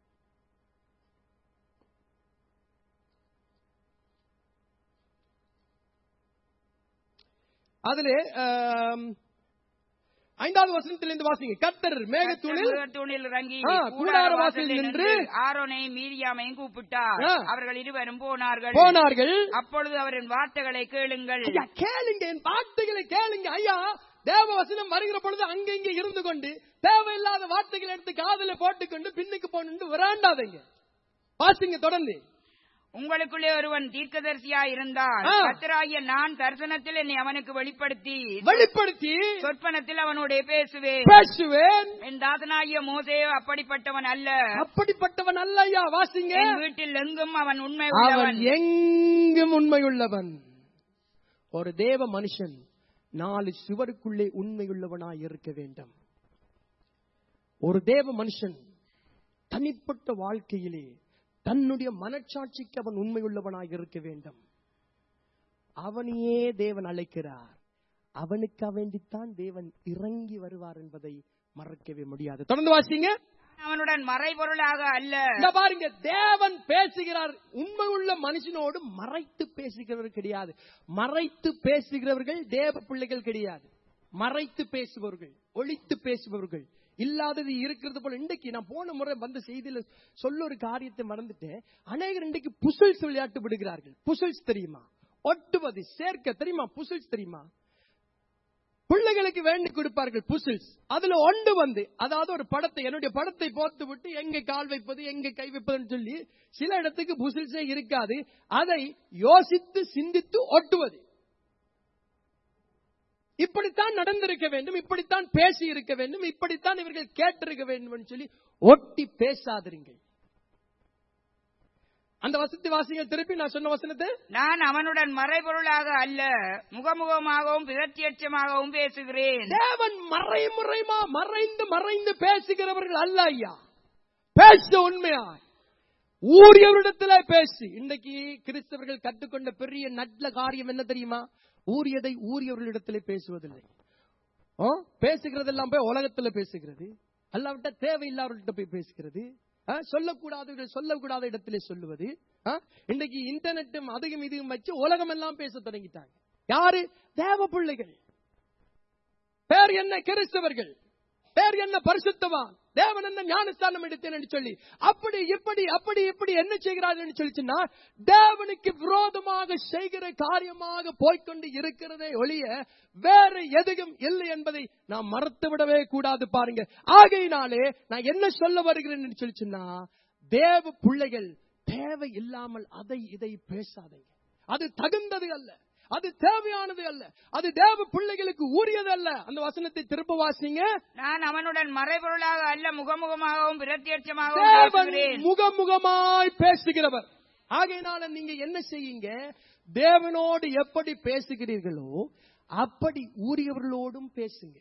அதிலே ஆம், ஐந்தாவது வசனத்திலிருந்து வாசிங்க கத்தர் மேகத்தூணில் தூணில் இறங்கி ஆ, கூடார கூடார வாசலில் வாசலில் நின்று நின்று ஆரோனையும் மீரியாமையும் கூப்பிட்டார் ஆ. அவர்கள் இருவரும் போனார்கள் போனார்கள் அப்பொழுது அவரின் வார்த்தைகளை கேளுங்கள் ஐயா கேளுங்க என் வார்த்தைகளை கேளுங்க ஐயா தேவ வசனம் வருகிற பொழுது அங்க இங்க இருந்து கொண்டு தேவையில்லாத வார்த்தைகளை எடுத்து காதுல போட்டுக்கொண்டு பின்னுக்கு போட்டு விராண்டாதீங்க வாசிங்க தொடர்ந்து உங்களுக்குள்ளே ஒருவன் தீர்க்கதரிசியா இருந்தால் ஆ. கத்தராகிய நான் தரிசனத்தில் என்னை அவனுக்கு வெளிப்படுத்தி வெளிப்படுத்தி சொற்பனத்தில் அவனோட பேசுவேன் பேசுவேன் என் தாசனாகிய மோசேயோ அப்படிப்பட்டவன் அல்ல அப்படிப்பட்டவன் அல்ல ஐயா வாசிங்க என் வீட்டில் எங்கும் அவன் உண்மை அவன் உள்ளவன் எங்கும் உண்மையுள்ளவன் ஒரு தேவ மனுஷன் நாலு சுவருக்குள்ளே உண்மையுள்ளவனாய் இருக்க வேண்டும் ஒரு தேவ மனுஷன் தனிப்பட்ட வாழ்க்கையிலே தன்னுடைய மனச்சாட்சிக்கு அவன் உண்மையுள்ளவனாய் இருக்க வேண்டும் அவனையே தேவன் அழைக்கிறார் அவனுக்கு வேண்டித்தான் தேவன் இறங்கி வருவார் என்பதை மறக்கவே முடியாது தொடர்ந்து வாசிங்க அவனுடன் மறைபொருளாக அல்ல இந்த பாருங்க தேவன் பேசுகிறார் உண்மை உள்ள மனுஷனோடு மறைத்து பேசுகிறவர் கிடையாது மறைத்து பேசுகிறவர்கள் தேவ பிள்ளைகள் கிடையாது மறைத்து பேசுபவர்கள் ஒளித்து பேசுபவர்கள் இல்லாதது இருக்கிறது போல இன்றைக்கு நான் போன முறை வந்த செய்தியில சொல்ல ஒரு காரியத்தை மறந்துட்டேன் அநேகர் இன்றைக்கு புசல்ஸ் விளையாட்டு விடுகிறார்கள் புசல்ஸ் தெரியுமா ஒட்டுவது சேர்க்க தெரியுமா புசல்ஸ் தெரியுமா பிள்ளைகளுக்கு வேண்டி கொடுப்பார்கள் புசில்ஸ் அதுல ஒன்று வந்து அதாவது ஒரு படத்தை என்னுடைய படத்தை போட்டு விட்டு எங்க கால் வைப்பது எங்க கை வைப்பதுன்னு சொல்லி சில இடத்துக்கு புசில்ஸே இருக்காது அதை யோசித்து சிந்தித்து ஒட்டுவது இப்படித்தான் நடந்திருக்க வேண்டும் இப்படித்தான் பேசி இருக்க வேண்டும் இப்படித்தான் இவர்கள் கேட்டிருக்க வேண்டும் என்று சொல்லி ஒட்டி பேசாதிருங்கள் அந்த வசதி வாசிகள் திருப்பி நான் சொன்ன வசனத்தை நான் அவனுடன் மறைபொருளாக அல்ல முகமுகமாகவும் பிரத்யட்சமாகவும் பேசுகிறேன் தேவன் மறைமுறைமா மறைந்து மறைந்து பேசுகிறவர்கள் அல்ல ஐயா பேச உண்மையா ஊரியவரிடத்துல பேசு இன்னைக்கு கிறிஸ்தவர்கள் கற்றுக்கொண்ட பெரிய நல்ல காரியம் என்ன தெரியுமா ஊரியதை ஊரியவர்களிடத்திலே பேசுவதில்லை ஆ? பேசுகிறதெல்லாம் போய் உலகத்துல பேசுகிறது அல்லாவிட்ட தேவையில்லாதவர்கள்ட்ட போய் பேசுகிறது ஆ? சொல்லக்கூடாதவர்கள் சொல்லக்கூடாத இடத்திலே சொல்லுவது ஆ? இன்னைக்கு இன்டர்நெட்டும் அதிகம் இதையும் வச்சு உலகம் எல்லாம் பேச தொடங்கிட்டாங்க யாரு தேவ பிள்ளைகள் பேர் என்ன கிறிஸ்தவர்கள் பேர் என்ன பரிசுத்தவான் தேவன் என்ன ஞானஸ்தானம் எடுத்தேன் என்று சொல்லி அப்படி இப்படி அப்படி இப்படி என்ன செய்கிறார்கள் என்று சொல்லிச்சுன்னா தேவனுக்கு விரோதமாக செய்கிற காரியமாக போய்க்கொண்டு இருக்கிறதே ஒழிய வேற எதுவும் இல்லை என்பதை நாம் மறத்து விடவே கூடாது பாருங்க ஆகையினாலே நான் என்ன சொல்ல வருகிறேன் என்று சொல்லிச்சுன்னா தேவ பிள்ளைகள் தேவை இல்லாமல் அதை இதை பேசாதீங்க அது தகுந்தது அல்ல அது தேவையானது அல்ல அது தேவ பிள்ளைகளுக்கு உரியது அல்ல அந்த வசனத்தை திரும்ப வாசிங்க நான் அவனுடன் மறைபொருளாக அல்ல முகமுகமாகவும் பிரத்யட்சமாகவும் தேவன் பேசுகிறேன் முகமுகமாய் பேசுகிறவர் ஆகையினால நீங்க என்ன செய்யுங்க தேவனோடு எப்படி பேசுகிறீர்களோ அப்படி ஊரியவர்களோடும் பேசுங்க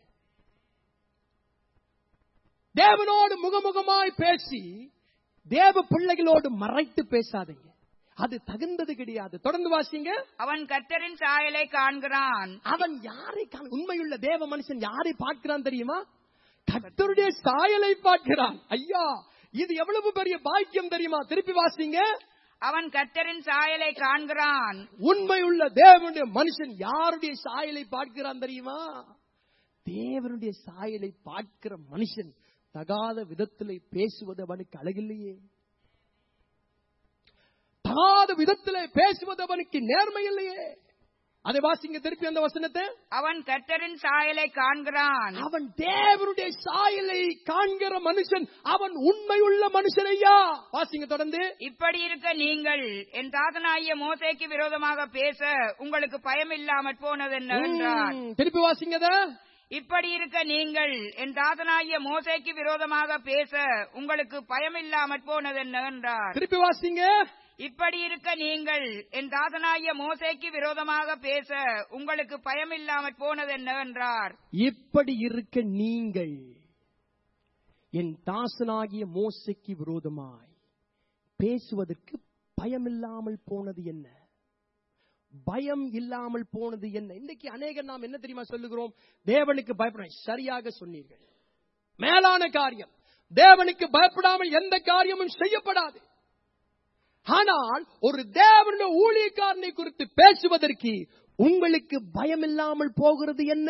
தேவனோடு முகமுகமாய் பேசி தேவ பிள்ளைகளோடு மறைத்து பேசாதீங்க அது தகுந்தது கிடையாது தொடர்ந்து வாசிங்க அவன் கர்த்தரின் சாயலை காண்கிறான் அவன் யாரை காண- உண்மையுள்ள தேவ மனுஷன் யாரை பார்க்கிறான் தெரியுமா கர்த்தருடைய சாயலை பார்க்கிறான் ஐயா இது எவ்வளவு பெரிய பாக்கியம் தெரியுமா திருப்பி வாசிங்க அவன் கர்த்தரின் சாயலை காண்கிறான் உண்மையுள்ள தேவனுடைய மனுஷன் யாருடைய சாயலை பார்க்கிறான் தெரியுமா தேவனுடைய சாயலை பார்க்கிற மனுஷன் தகாத விதத்திலே பேசுவது அவனுக்கு அழகில்லையே தகாத விதத்திலே பேசுவது அவனுக்கு நேர்மை இல்லையே அதை வாசிங்க திருப்பி அந்த வசனத்தை அவன் கர்த்தரின் சாயலை காண்கிறான் அவன் தேவனுடைய சாயலை காண்கிற மனுஷன் அவன் உண்மையுள்ள மனுஷன் ஐயா வாசிங்க தொடர்ந்து இப்படி இருக்க நீங்கள் என் தாதனாகிய மோசேக்கு விரோதமாக பேச உங்களுக்கு பயம் இல்லாமற் போனது என்ன என்றார் ம், திருப்பி வாசிங்க அத. இப்படி இருக்க நீங்கள் என் தாதனாகிய மோசேக்கு விரோதமாக பேச உங்களுக்கு பயம் இல்லாமற் போனது என்ன என்றார் திருப்பி வாசிங்க இப்படி இருக்க நீங்கள் என் தாசனாகிய மோசேக்கு விரோதமாக பேச உங்களுக்கு பயமில்லாமற் போனது என்னவென்றார் இப்படி இருக்க நீங்கள் என் தாசனாகிய மோசைக்கு விரோதமாய் பேசுவதற்கு பயமில்லாமல் போனது என்ன பயம் இல்லாமல் போனது என்ன இன்னைக்கு அநேகர் நாம் என்ன தெரியுமா சொல்லுகிறோம் தேவனுக்கு பயப்படுறேன் சரியாக சொன்னீர்கள் மேலான காரியம் தேவனுக்கு பயப்படாமல் எந்த காரியமும் செய்யப்படாது ஆனால் ஒரு தேவனுடைய ஊழியக்காரனை குறித்து பேசுவதற்கு உங்களுக்கு பயமில்லாமல் போகிறது என்ன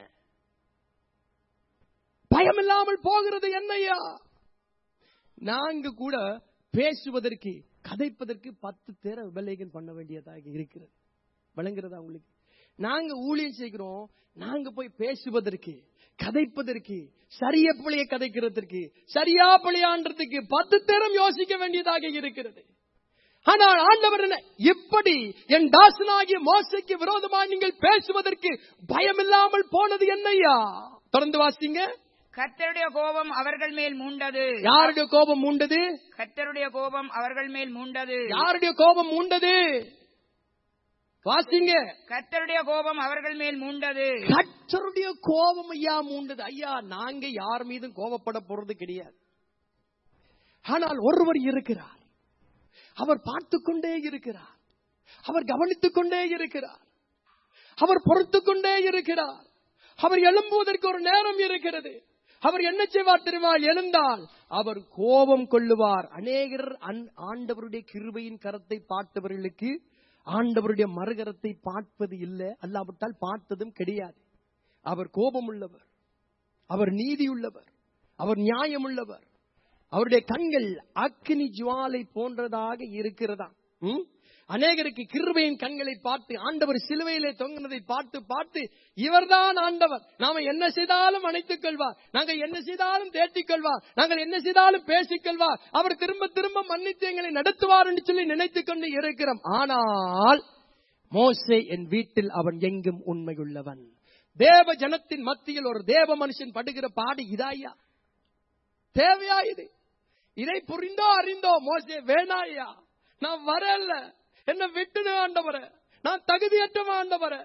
பயமில்லாமல் போகிறது என்னையா நாங்க கூட பேசுவதற்கு கதைப்பதற்கு பத்து தேர விபலேகன் பண்ண வேண்டியதாக இருக்கிறது விளங்குறதா உங்களுக்கு நாங்க ஊழியம் செய்கிறோம் நாங்க போய் பேசுவதற்கு கதைப்பதற்கு சரிய பிள்ளைய கதைக்கிறதுக்கு சரியா பிள்ளையான்றதுக்கு பத்து தேரம் யோசிக்க வேண்டியதாக இருக்கிறது ஆனால் ஆண்டவர் என்ன இப்படி என் தாசனாகிய மோசைக்கு விரோதமாக நீங்கள் பேசுவதற்கு பயமில்லாமல் போனது என்னையா தொடர்ந்து வாசிங்க கர்த்தருடைய கோபம் அவர்கள் மேல் மூண்டது யாருடைய கோபம் மூண்டது கர்த்தருடைய கோபம் அவர்கள் மேல் மூண்டது யாருடைய கோபம் மூண்டது வாசிங்க கர்த்தருடைய கோபம் அவர்கள் மேல் மூண்டது கற்றருடைய கோபம் ஐயா மூண்டது ஐயா நாங்க யார் மீதும் கோபப்பட போறது கிடையாது ஆனால் ஒருவர் இருக்கிறார் அவர் பார்த்து கொண்டே இருக்கிறார் அவர் கவனித்துக் கொண்டே இருக்கிறார் அவர் பொறுத்துக் கொண்டே இருக்கிறார் அவர் எழும்புவதற்கு ஒரு நேரம் இருக்கிறது அவர் என்ன செய்வார் தெரியுமா எழுந்தால் அவர் கோபம் கொள்ளுவார் அநேகர் அன்- ஆண்டவருடைய கிருபையின் கரத்தை பார்த்தவர்களுக்கு ஆண்டவருடைய மறுகரத்தை பார்ப்பது இல்லை அல்லாவிட்டால் பார்த்ததும் கிடையாது அவர் கோபம் உள்ளவர் அவர் நீதியுள்ளவர் அவர் நியாயமுள்ளவர் அவருடைய கண்கள் அக்னி ஜுவாலை போன்றதாக இருக்கிறதா ம்? அநேகருக்கு கிருபையின் கண்களை பார்த்து ஆண்டவர் சிலுவையிலே தொங்கினதை பார்த்து பார்த்து இவர்தான் ஆண்டவர் நாம என்ன செய்தாலும் அணைத்துக் கொள்வார் நாங்கள் என்ன செய்தாலும் தேற்றிக் கொள்வார் நாங்கள் என்ன செய்தாலும் பேசிக் கொள்வார் அவர் திரும்ப திரும்ப மன்னித்து எங்களை நடத்துவார் என்று சொல்லி நினைத்துக் கொண்டு இருக்கிறோம் ஆனால் மோசே என் வீட்டில் அவன் எங்கும் உண்மையுள்ளவன் தேவ ஜனத்தின் மத்தியில் ஒரு தேவ மனுஷன் படுகிற பாடு இதாயா தேவையா இது இதை புரிந்தோ அறிந்தோ மோசே வேணாயா நான் வரல என்ன விட்டுன ஆண்டவர நான் தகுதியற்ற ஆண்டவர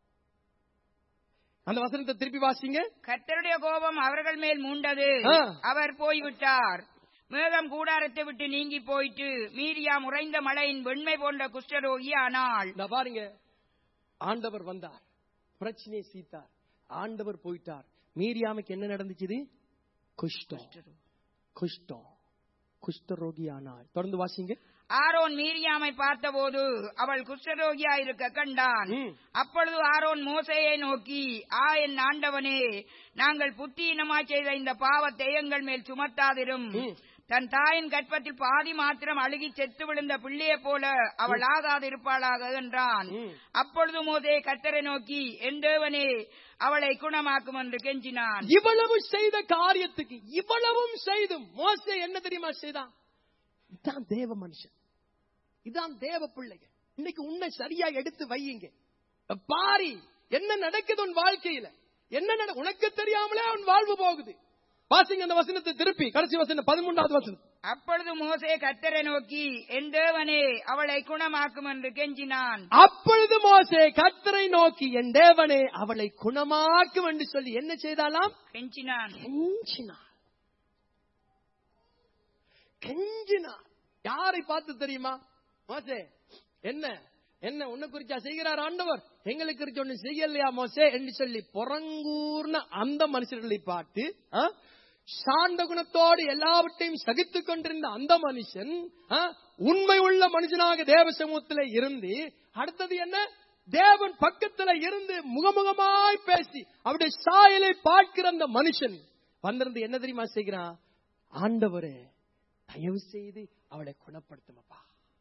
அந்த வசனத்தை திருப்பி வாசிங்க கர்த்தருடைய கோபம் அவர்கள் மேல் மூண்டது ஆ. அவர் போய்விட்டார் மேகம் கூடாரத்தை விட்டு நீங்கி போயிட்டு மீரியா முறைந்த மழையின் வெண்மை போன்ற குஷ்டரோகி ஆனால் இந்த பாருங்க ஆண்டவர் வந்தார் பிரச்சனையை சீத்தார் ஆண்டவர் போயிட்டார் மீரியாமைக்கு என்ன நடந்துச்சு குஷ்டம் குஷ்டம் குஷ்டரோகி ஆனாள் தொடர்ந்து வாசிங்க ஆரோன் மீரியாமை பார்த்தபோது அவள் குஷ்டரோகியா இருக்க கண்டான் ம். அப்பொழுது ஆரோன் மோசையை நோக்கி ஆ என் ஆண்டவனே நாங்கள் புத்தியினமாய் செய்த இந்த பாவத்தை எங்கள் மேல் சுமத்தாதிரும் ம். தன் தாயின் கற்பத்தில் பாதி மாத்திரம் அழுகி செத்து விழுந்த பிள்ளையைப் போல அவள் ஆகாதிருப்பாளாக என்றான் ம். அப்பொழுது மோசே கத்தரை நோக்கி என் தேவனே அவளை குணமாக்கும் என்று கெஞ்சினான் இவ்வளவு செய்த காரியத்துக்கு இவ்வளவும் செய்தும் மோசே என்ன தெரியுமா செய்தான் இதான் தேவ மனுஷன் இதான் தேவ பிள்ளைங்க இன்னைக்கு உன்னை சரியா எடுத்து வையுங்க பாரி என்ன நடக்குது உன் வாழ்க்கையில என்ன நட உனக்கு தெரியாமலே உன் வாழ்வு போகுது வாசிங்க அந்த வசனத்தை திருப்பி கடைசி வசனம் பதிமூன்றாவது வசனம் அப்பொழுது மோசே கத்தரை நோக்கி என் தேவனே அவளை குணமாக்கும் என்று கெஞ்சினான் அப்பொழுது மோசே கர்த்தரை நோக்கி என் தேவனே அவளை குணமாக்கும் என்று சொல்லி என்ன செய்தாலாம் கெஞ்சினான் கெஞ்சினார் கெஞ்சினார் யாரை பார்த்து தெரியுமா மோசே என்ன என்ன உன்னை குறிச்சா செய்கிறார் ஆண்டவர் எங்களுக்கு குறிச்சு ஒண்ணு செய்யலையா மோசே என்று சொல்லி புறங்கூர்ன அந்த மனுஷர்களை பார்த்து ஆ, சாந்த குணத்தோடு எல்லாவற்றையும் சகித்துக் கொண்டிருந்த அந்த மனுஷன் ஆ, உண்மை உள்ள மனுஷனாக தேவ சமூகத்திலே இருந்து அடுத்தது என்ன தேவன் பக்கத்துல இருந்து முகமுகமாய் பேசி அவருடைய சாயலை பார்க்கிற அந்த மனுஷன் வந்திருந்து என்ன தெரியுமா செய்கிறான் ஆண்டவரே தயவு செய்து அவளை குணப்படுத்துமப்பா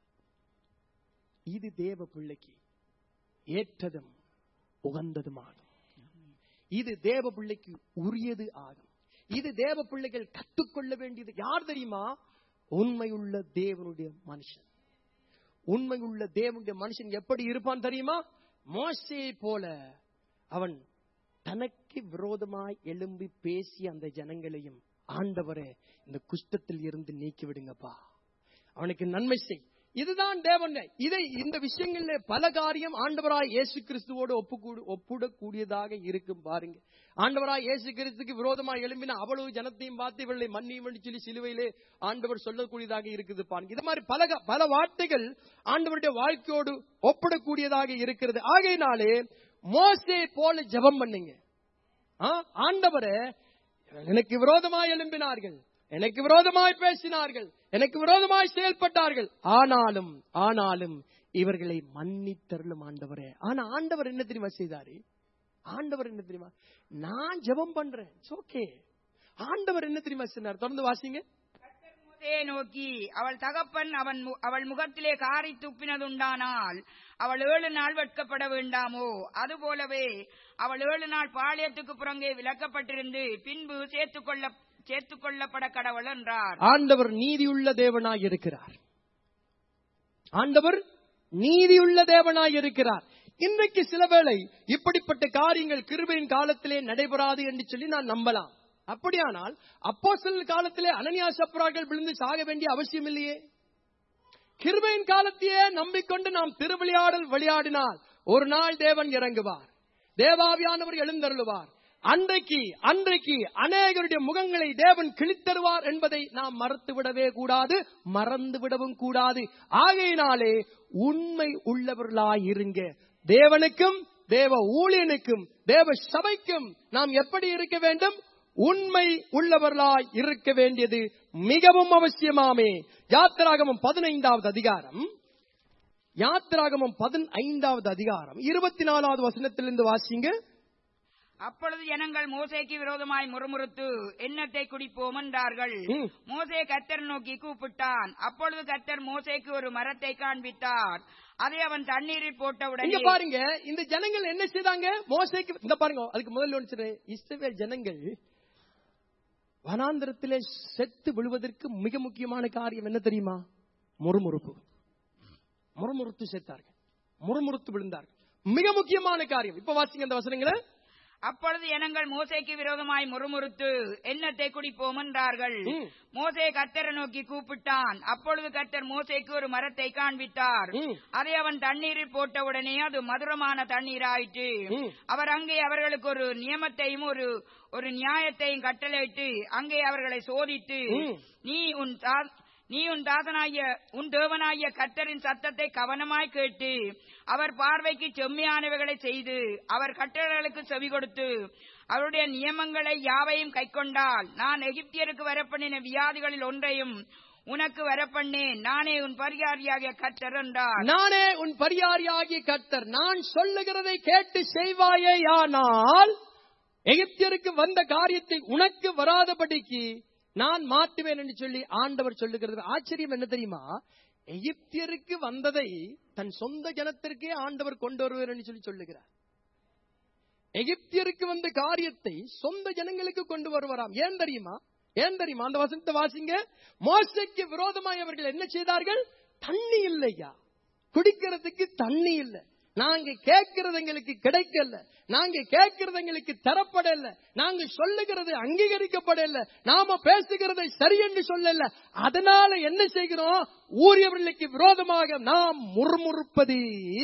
இது தேவ பிள்ளைக்கு ஏற்றதும் உகந்ததுமாகும் இது தேவ பிள்ளைக்கு உரியது ஆகும் இது தேவ பிள்ளைகள் கற்றுக்கொள்ள வேண்டியது யார் தெரியுமா உண்மையுள்ள தேவனுடைய மனுஷன் உண்மையுள்ள தேவனுடைய மனுஷன் எப்படி இருப்பான் தெரியுமா மோசையை போல அவன் தனக்கு விரோதமாய் எழும்பி பேசி அந்த ஜனங்களையும் ஆண்டவரே இந்த குஷ்டத்தில் இருந்து நீக்கி விடுங்கப்பா அவனுக்கு நன்மை செய் இதுதான் தேவன் இதை இந்த விஷயங்கள்ல பல காரியம் ஆண்டவராய் இயேசு கிறிஸ்துவோடு ஒப்புக்கூடு ஒப்பிடக்கூடியதாக இருக்கும் பாருங்க ஆண்டவராய் இயேசு கிறிஸ்துக்கு விரோதமாக எழும்பின அவ்வளவு ஜனத்தையும் பார்த்து இவர்களை மன்னியும் என்று சொல்லி சிலுவையிலே ஆண்டவர் சொல்லக்கூடியதாக இருக்குது பாருங்க இது மாதிரி பல க- பல வார்த்தைகள் ஆண்டவருடைய வாழ்க்கையோடு ஒப்பிடக்கூடியதாக இருக்கிறது ஆகையினாலே மோசே போல ஜெபம் பண்ணுங்க ஆ, ஆண்டவரே எனக்கு விரோதமாய் எழும்பினார்கள் எனக்கு விரோதமாய் பேசினார்கள் எனக்கு விரோதமாய் செயல்பட்டார்கள் ஆனாலும் ஆனாலும் இவர்களை மன்னித்தருளும் ஆண்டவரே ஆனா ஆண்டவர் என்ன தெரியுமா செய்தாரு ஆண்டவர் என்ன தெரியுமா நான் ஜெபம் பண்றேன் ஓகே ஆண்டவர் என்ன தெரியுமா சொன்னார் தொடர்ந்து வாசிங்க மோசேயை நோக்கி அவள் தகப்பன் அவன் மு- அவள் முகத்திலே காரி துப்பினதுண்டானால் அவள் ஏழு நாள் வெட்கப்பட வேண்டாமோ அதுபோலவே அவள் ஏழு நாள் பாளையத்துக்கு புறங்கே விலக்கப்பட்டிருந்து பின்பு சேர்த்துக்கொள்ள சேர்த்துக்கொள்ளப்பட கடவுள் என்றார் ஆண்டவர் நீதியுள்ள தேவனாய் இருக்கிறார் ஆண்டவர் நீதியுள்ள தேவனாய் இருக்கிறார் இன்றைக்கு சில வேளை இப்படிப்பட்ட காரியங்கள் கிருபையின் காலத்திலே நடைபெறாது என்று சொல்லி நான் நம்பலாம் அப்படியானால் அப்போ காலத்திலே அனனியா சப்ராக்கள் விழுந்து சாக வேண்டிய அவசியம் இல்லையே கிருபையின் காலத்தையே நம்பிக்கொண்டு நாம் திருவிளையாடல் விளையாடினால் ஒரு நாள் தேவன் இறங்குவார் தேவாவியானவர் எழுந்தருளுவார் அன்றைக்கு அன்றைக்கு அநேகருடைய முகங்களை தேவன் கிழித்தருவார் என்பதை நாம் மறத்து விடவே கூடாது மறந்து விடவும் கூடாது ஆகையினாலே உண்மை உள்ளவர்களாயிருங்க தேவனுக்கும் தேவ ஊழியனுக்கும் தேவ சபைக்கும் நாம் எப்படி இருக்க வேண்டும் உண்மை உள்ளவர்களாய் இருக்க வேண்டியது மிகவும் அவசியமாமே யாத்திராகமம் பதினைந்தாவது அதிகாரம் யாத்திராகமம் பதினைந்தாவது அதிகாரம் இருபத்தி நாலாவது வசனத்திலிருந்து வாசிங்க அப்பொழுது ஜனங்கள் மோசேக்கு விரோதமாய் முறுமுறுத்து எண்ணத்தை குடிப்போம் என்றார்கள் ம். மோசே கத்தர் நோக்கி கூப்பிட்டான் அப்பொழுது கத்தர் மோசேக்கு ஒரு மரத்தை காண்பித்தார் அதை அவன் தண்ணீரில் இங்க போட்டவுடனே பாருங்க இந்த ஜனங்கள் என்ன செய்தாங்க மோசைக்கு இந்த பாருங்க அதுக்கு முதல்ல ஒன்று சொல்றேன். இஸ்ரவேல் ஜனங்கள் வனாந்திரத்திலே செத்து விழுவதற்கு மிக முக்கியமான காரியம் என்ன தெரியுமா முறுமுறுப்பு முறுமுறுத்து செத்தார்கள் முறுமுறுத்து விழுந்தார்கள் மிக முக்கியமான காரியம் இப்ப வாசிங்க அந்த வசனங்களை அப்பொழுது ஜனங்கள் மோசேக்கு விரோதமாய் முறுமுறுத்து எண்ணத்தை குடிப்போம் என்றார்கள் ம். மோசே கத்தரை நோக்கி கூப்பிட்டான் அப்பொழுது கத்தர் மோசேக்கு ஒரு மரத்தை காண்பித்தார் ம். அதை அவன் தண்ணீரில் போட்டவுடனே அது மதுரமான தண்ணீராயிற்று ம். அவர் அங்கே அவர்களுக்கு ஒரு நியமத்தையும் ஒரு ஒரு நியாயத்தையும் கட்டளையிட்டு அங்கே அவர்களை சோதித்து ம். நீ உன் தா- நீ உன் தாசனாகிய உன் தேவனாகிய கத்தரின் சத்தத்தை கவனமாய் கேட்டு அவர் பார்வைக்கு செம்மையானவைகளை செய்து அவர் கட்டளைகளுக்கு செவி கொடுத்து அவருடைய நியமங்களை யாவையும் கைக்கொண்டால் நான் எகிப்தியருக்கு வரப்பண்ணின வியாதிகளில் ஒன்றையும் உனக்கு வரப்பண்ணேன் நானே உன் பரிகாரியாகிய கத்தர் என்றார் நானே உன் பரியாரியாகிய கர்த்தர் நான் சொல்லுகிறதை கேட்டு செய்வாயேயானால் எகிப்தியருக்கு வந்த காரியத்தை உனக்கு வராதபடிக்கு நான் மாட்டுவேன் என்று சொல்லி ஆண்டவர் சொல்லுகிறது ஆச்சரியம் என்ன தெரியுமா எகிப்தியருக்கு வந்ததை தன் சொந்த ஜனத்திற்கே ஆண்டவர் கொண்டு வருவார் என்று சொல்லி சொல்லுகிறார் எகிப்தியருக்கு வந்த காரியத்தை சொந்த ஜனங்களுக்கு கொண்டு வருவாராம் ஏன் தெரியுமா ஏன் தெரியுமா அந்த வசனத்தை வாசிங்க மோசைக்கு விரோதமாய் அவர்கள் என்ன செய்தார்கள் தண்ணி இல்லையா குடிக்கிறதுக்கு தண்ணி இல்ல நாங்க கேட்கிறது எங்களுக்கு கிடைக்கல நாங்க கேட்கிறது எங்களுக்கு தரப்படல நாங்க சொல்லுகிறது அங்கீகரிக்கப்படல நாம பேசுகிறதை சரி என்று சொல்லல அதனால என்ன செய்கிறோம் ஊழியர்களுக்கு விரோதமாக நாம் முறுமுறுப்பது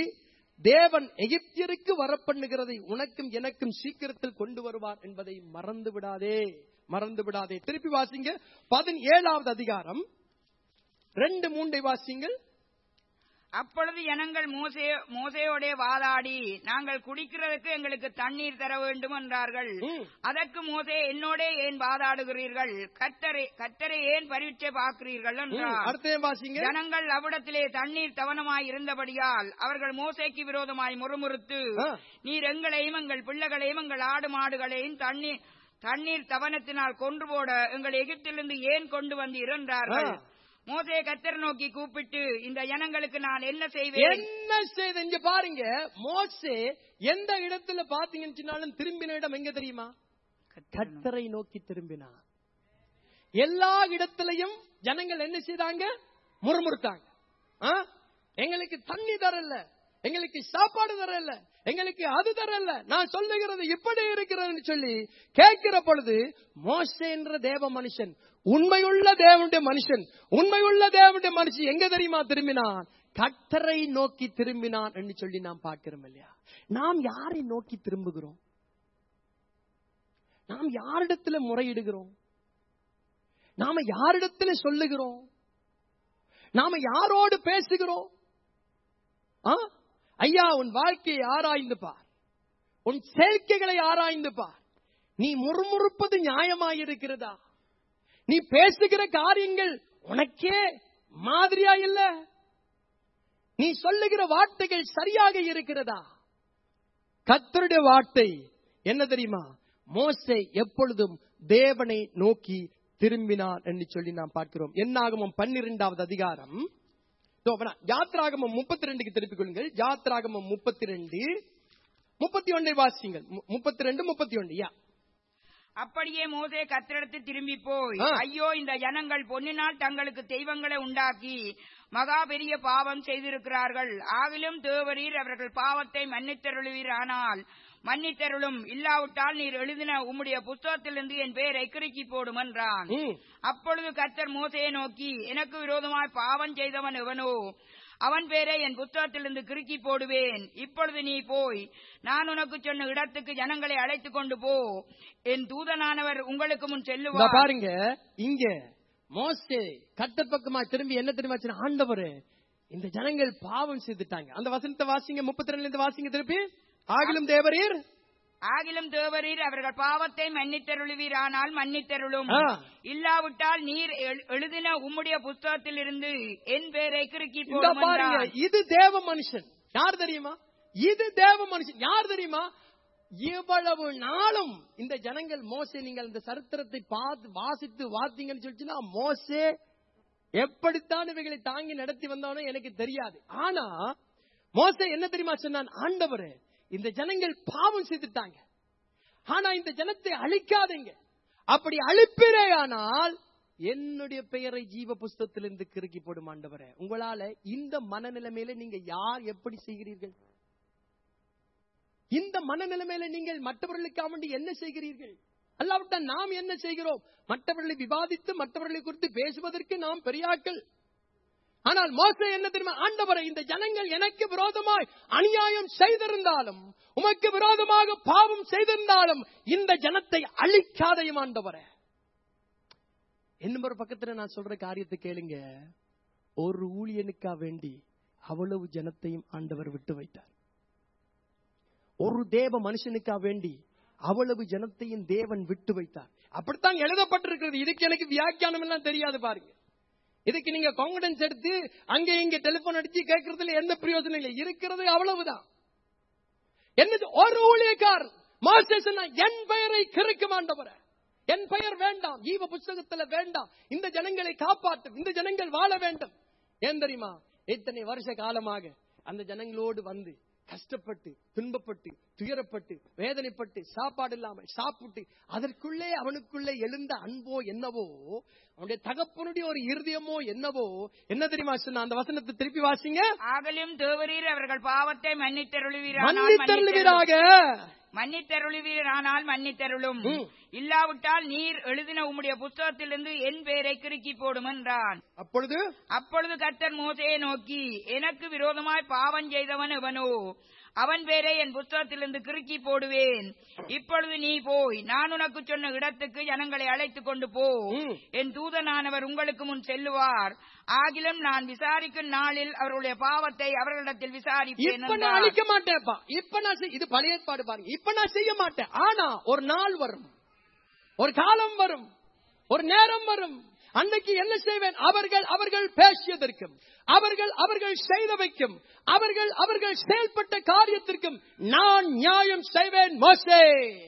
தேவன் எகிப்தியருக்கு வரப்பண்ணுகிறதை உனக்கும் எனக்கும் சீக்கிரத்தில் கொண்டு வருவார் என்பதை மறந்து விடாதே மறந்து விடாதே திருப்பி வாசிங்க பதினேழாவது அதிகாரம் ரெண்டு மூண்டை வாசிங்கள் அப்பொழுது ஜனங்கள் மோசே மோசையோடே வாதாடி நாங்கள் குடிக்கிறதுக்கு எங்களுக்கு தண்ணீர் தர வேண்டும் என்றார்கள் ம். அதற்கு மோசே என்னோடே ஏன் வாதாடுகிறீர்கள் கத்தரை கத்தரை ஏன் பரீட்சை பார்க்கிறீர்கள் ம், என்றார் அடுத்தது வாசிங்க ஜனங்கள் அவ்விடத்திலே தண்ணீர் தவனமாய் இருந்தபடியால் அவர்கள் மோசேக்கு விரோதமாய் முறுமுறுத்து ஆ. நீர் எங்களையும் எங்கள் பிள்ளைகளையும் எங்கள் ஆடு மாடுகளையும் தண்ணீர் தண்ணீர் தவனத்தினால் கொன்று போட எங்கள் எகிப்திலிருந்து ஏன் கொண்டு வந்தீர் என்றார்கள் ஆ. மோசே கத்தர் நோக்கி கூப்பிட்டு இந்த ஜனங்களுக்கு நான் என்ன செய்வேன் என்ன செய்த இங்க பாருங்க மோசே எந்த இடத்துல பாத்தீங்கன்னு சொன்னாலும் திரும்பின இடம் எங்க தெரியுமா கத்தரை நோக்கி திரும்பினார் எல்லா இடத்திலையும் ஜனங்கள் என்ன செய்தாங்க முறுமுறுத்தாங்க ஆ? எங்களுக்கு தண்ணி தரல எங்களுக்கு சாப்பாடு தரல எங்களுக்கு அது தரல நான் சொல்லுகிறது இப்படி இருக்கிறதுன்னு சொல்லி கேட்கிற பொழுது மோசே என்ற தேவ மனுஷன் உண்மையுள்ள தேவனுடைய மனுஷன் உண்மையுள்ள தேவனுடைய மனுஷன் எங்க தெரியுமா திரும்பினான் கத்தரை நோக்கி திரும்பினான் என்று சொல்லி நாம் பார்க்கிறோம் இல்லையா நாம் யாரை நோக்கி திரும்புகிறோம் நாம் யாரிடத்துல முறையிடுகிறோம் நாம யாரிடத்துல சொல்லுகிறோம் நாம யாரோடு பேசுகிறோம் ஆ? ஐயா உன் வாழ்க்கையை ஆராய்ந்து பார் உன் சேர்க்கைகளை ஆராய்ந்து பார் நீ முறுமுறுப்பது நியாயமாயிருக்கிறதா நீ பேசுகிற காரியங்கள் உனக்கே மாதிரியா இல்ல நீ சொல்லுகிற வார்த்தைகள் சரியாக இருக்கிறதா கத்தருடைய வார்த்தை என்ன தெரியுமா மோசே எப்பொழுதும் தேவனை நோக்கி திரும்பினான் என்று சொல்லி நாம் பார்க்கிறோம் என்னாகமம் பன்னிரெண்டாவது அதிகாரம் இதோ வேணா, யாத்ராகமம் முப்பத்தி ரெண்டுக்கு திருப்பிக் கொள்ளுங்கள் யாத்ராகமம் முப்பத்தி ரெண்டு முப்பத்தி ஒன்றை வாசிங்கள் முப்பத்தி ரெண்டு முப்பத்தி ஒன்று யா அப்படியே மோசே கத்திரத்து திரும்பி போய் ஆ. ஐயோ இந்த ஜனங்கள் பொன்னினால் தங்களுக்கு தெய்வங்களை உண்டாக்கி மகா பெரிய பாவம் செய்திருக்கிறார்கள் ஆகிலும் தேவரீர் அவர்கள் பாவத்தை மன்னித்தருளுவீர் ஆனால் மன்னித்தருளும் இல்லாவிட்டால் நீர் எழுதின உம்முடைய புஸ்தகத்திலிருந்து என் பெயரை கிறுக்கி போடும் என்றான் ம். அப்பொழுது கர்த்தர் மோசையை நோக்கி எனக்கு விரோதமாய் பாவம் செய்தவன் எவனோ அவன் பேரை என் புத்தகத்திலிருந்து கிறுக்கி போடுவேன் இப்பொழுது நீ போய் நான் உனக்கு சொன்ன இடத்துக்கு ஜனங்களை அழைத்துக் கொண்டு போ என் தூதனானவர் உங்களுக்கு முன் இந்த செல்லுவார் பாருங்க இங்க மோசே கட்ட பக்கமா திரும்பி என்ன தெரியுமா சொன்ன? ஆண்டவரே இந்த ஜனங்கள் பாவம் செய்துட்டாங்க அந்த வசனத்தை வாசிங்க முப்பத்தி ரெண்டுல இருந்து வாசிங்க திருப்பி ஆகிலும் தேவரீர் ஆகிலும் தேவரீர் அவர்கள் பாவத்தை மன்னித்தருளுவீரானால் மன்னித்தருளும் ஆ. இல்லாவிட்டால் நீர் எழு- எழுதின உம்முடைய புஸ்தகத்திலிருந்து என் பேரை கிறுக்கி இந்த போடும் பாருங்க என்றார். இது தேவ மனுஷன் யார் தெரியுமா இது தேவ மனுஷன் யார் தெரியுமா இவ்வளவு நாளும் இந்த ஜனங்கள் மோசே நீங்கள் இந்த சரித்திரத்தை பார்த்து வாசித்து வாத்தீங்கன்னு சொல்லிச்சுன்னா மோசே எப்படித்தான் இவைகளை தாங்கி நடத்தி வந்தானோ எனக்கு தெரியாது ஆனா மோசே என்ன தெரியுமா சொன்னான் ஆண்டவரே இந்த ஜனங்கள் பாவம் செய்துட்டாங்க ஆனா இந்த ஜனத்தை அழிக்காதீங்க அப்படி அழிப்பிறேயானால் என்னுடைய பெயரை ஜீவ புஸ்தகத்திலிருந்து கிறுக்கி போடும் ஆண்டவரே உங்களால இந்த மனநிலைமையில நீங்க யார் எப்படி செய்கிறீர்கள் இந்த மனநிலைமையில நீங்கள் மற்றவர்களுக்காக வேண்டி என்ன செய்கிறீர்கள் அல்லாவிட்டால் நாம் என்ன செய்கிறோம் மற்றவர்களை விவாதித்து மற்றவர்களை குறித்து பேசுவதற்கு நாம் பெரியாக்கள் ஆனால் மோசே என்ன தெரியுமா ஆண்டவரை இந்த ஜனங்கள் எனக்கு விரோதமாய் அநியாயம் செய்திருந்தாலும் உமக்கு விரோதமாக பாவம் செய்திருந்தாலும் இந்த ஜனத்தை அழிக்காதையும் ஆண்டவரே இன்னும் ஒரு பக்கத்துல நான் சொல்ற காரியத்தை கேளுங்க ஒரு ஊழியனுக்கா வேண்டி அவ்வளவு ஜனத்தையும் ஆண்டவர் விட்டு வைத்தார் ஒரு தேவ மனுஷனுக்கா வேண்டி அவ்வளவு ஜனத்தையும் தேவன் விட்டு வைத்தார் அப்படித்தான் எழுதப்பட்டிருக்கிறது இதுக்கு எனக்கு வியாக்கியானம் எல்லாம் தெரியாது பாருங்க இதுக்கு நீங்க கான்பிடன்ஸ் எடுத்து அங்க இங்க டெலிபோன் அடிச்சு கேட்கறதுல எந்த பிரயோஜனம் இல்லை இருக்கிறது அவ்வளவுதான் என்னது ஒரு ஊழியக்காரன் மோசே சொன்னா என் பெயரை கிறுக்க மாண்டவர என் பெயர் வேண்டாம் ஜீவ புஸ்தகத்துல வேண்டாம் இந்த ஜனங்களை காப்பாற்றும் இந்த ஜனங்கள் வாழ வேண்டும் ஏன் தெரியுமா இத்தனை வருஷ காலமாக அந்த ஜனங்களோடு வந்து கஷ்டப்பட்டு துன்பப்பட்டு துயரப்பட்டு வேதனைப்பட்டு சாப்பாடு இல்லாமல் சாப்பிட்டு அதற்குள்ளே அவனுக்குள்ளே எழுந்த அன்போ என்னவோ அவனுடைய தகப்பனுடைய ஒரு இருதயமோ என்னவோ என்ன தெரியுமா சொன்ன அந்த வசனத்தை திருப்பி வாசிங்க ஆகலும் தேவரீர் அவர்கள் பாவத்தை மன்னித்தருளுவீரானால் மன்னித்தருளுவீராக மன்னித்தருளுவீரானால் மன்னித்தருளும் ம். இல்லாவிட்டால் நீர் எழுதின உம்முடைய புஸ்தகத்திலிருந்து என் பெயரை கிறுக்கி போடும் என்றான் அப்பொழுது அப்பொழுது கர்த்தர் மோசையை நோக்கி எனக்கு விரோதமாய் பாவம் செய்தவன் எவனோ அவன் பேரை என் புஸ்தகத்திலிருந்து கிறுக்கி போடுவேன் இப்பொழுது நீ போய் நான் உனக்கு சொன்ன இடத்துக்கு ஜனங்களை அழைத்துக் கொண்டு போ ம். என் தூதனானவர் உங்களுக்கு முன் செல்லுவார் ஆகிலும் நான் விசாரிக்கும் நாளில் அவர்களுடைய பாவத்தை அவர்களிடத்தில் விசாரிப்பேன் இப்ப நான் என்றார். அழிக்க மாட்டேன்ப்பா இப்ப நான் செய்- இது பழைய ஏற்பாடு பாருங்க இப்ப நான் செய்ய மாட்டேன் ஆனா ஒரு நாள் வரும் ஒரு காலம் வரும் ஒரு நேரம் வரும் அன்னைக்கு என்ன செய்வேன் அவர்கள் அவர்கள் பேசியதற்கும் அவர்கள் அவர்கள் செய்தவைக்கும் அவர்கள் அவர்கள் செயல்பட்ட காரியத்திற்கும் நான் நியாயம் செய்வேன் மோசே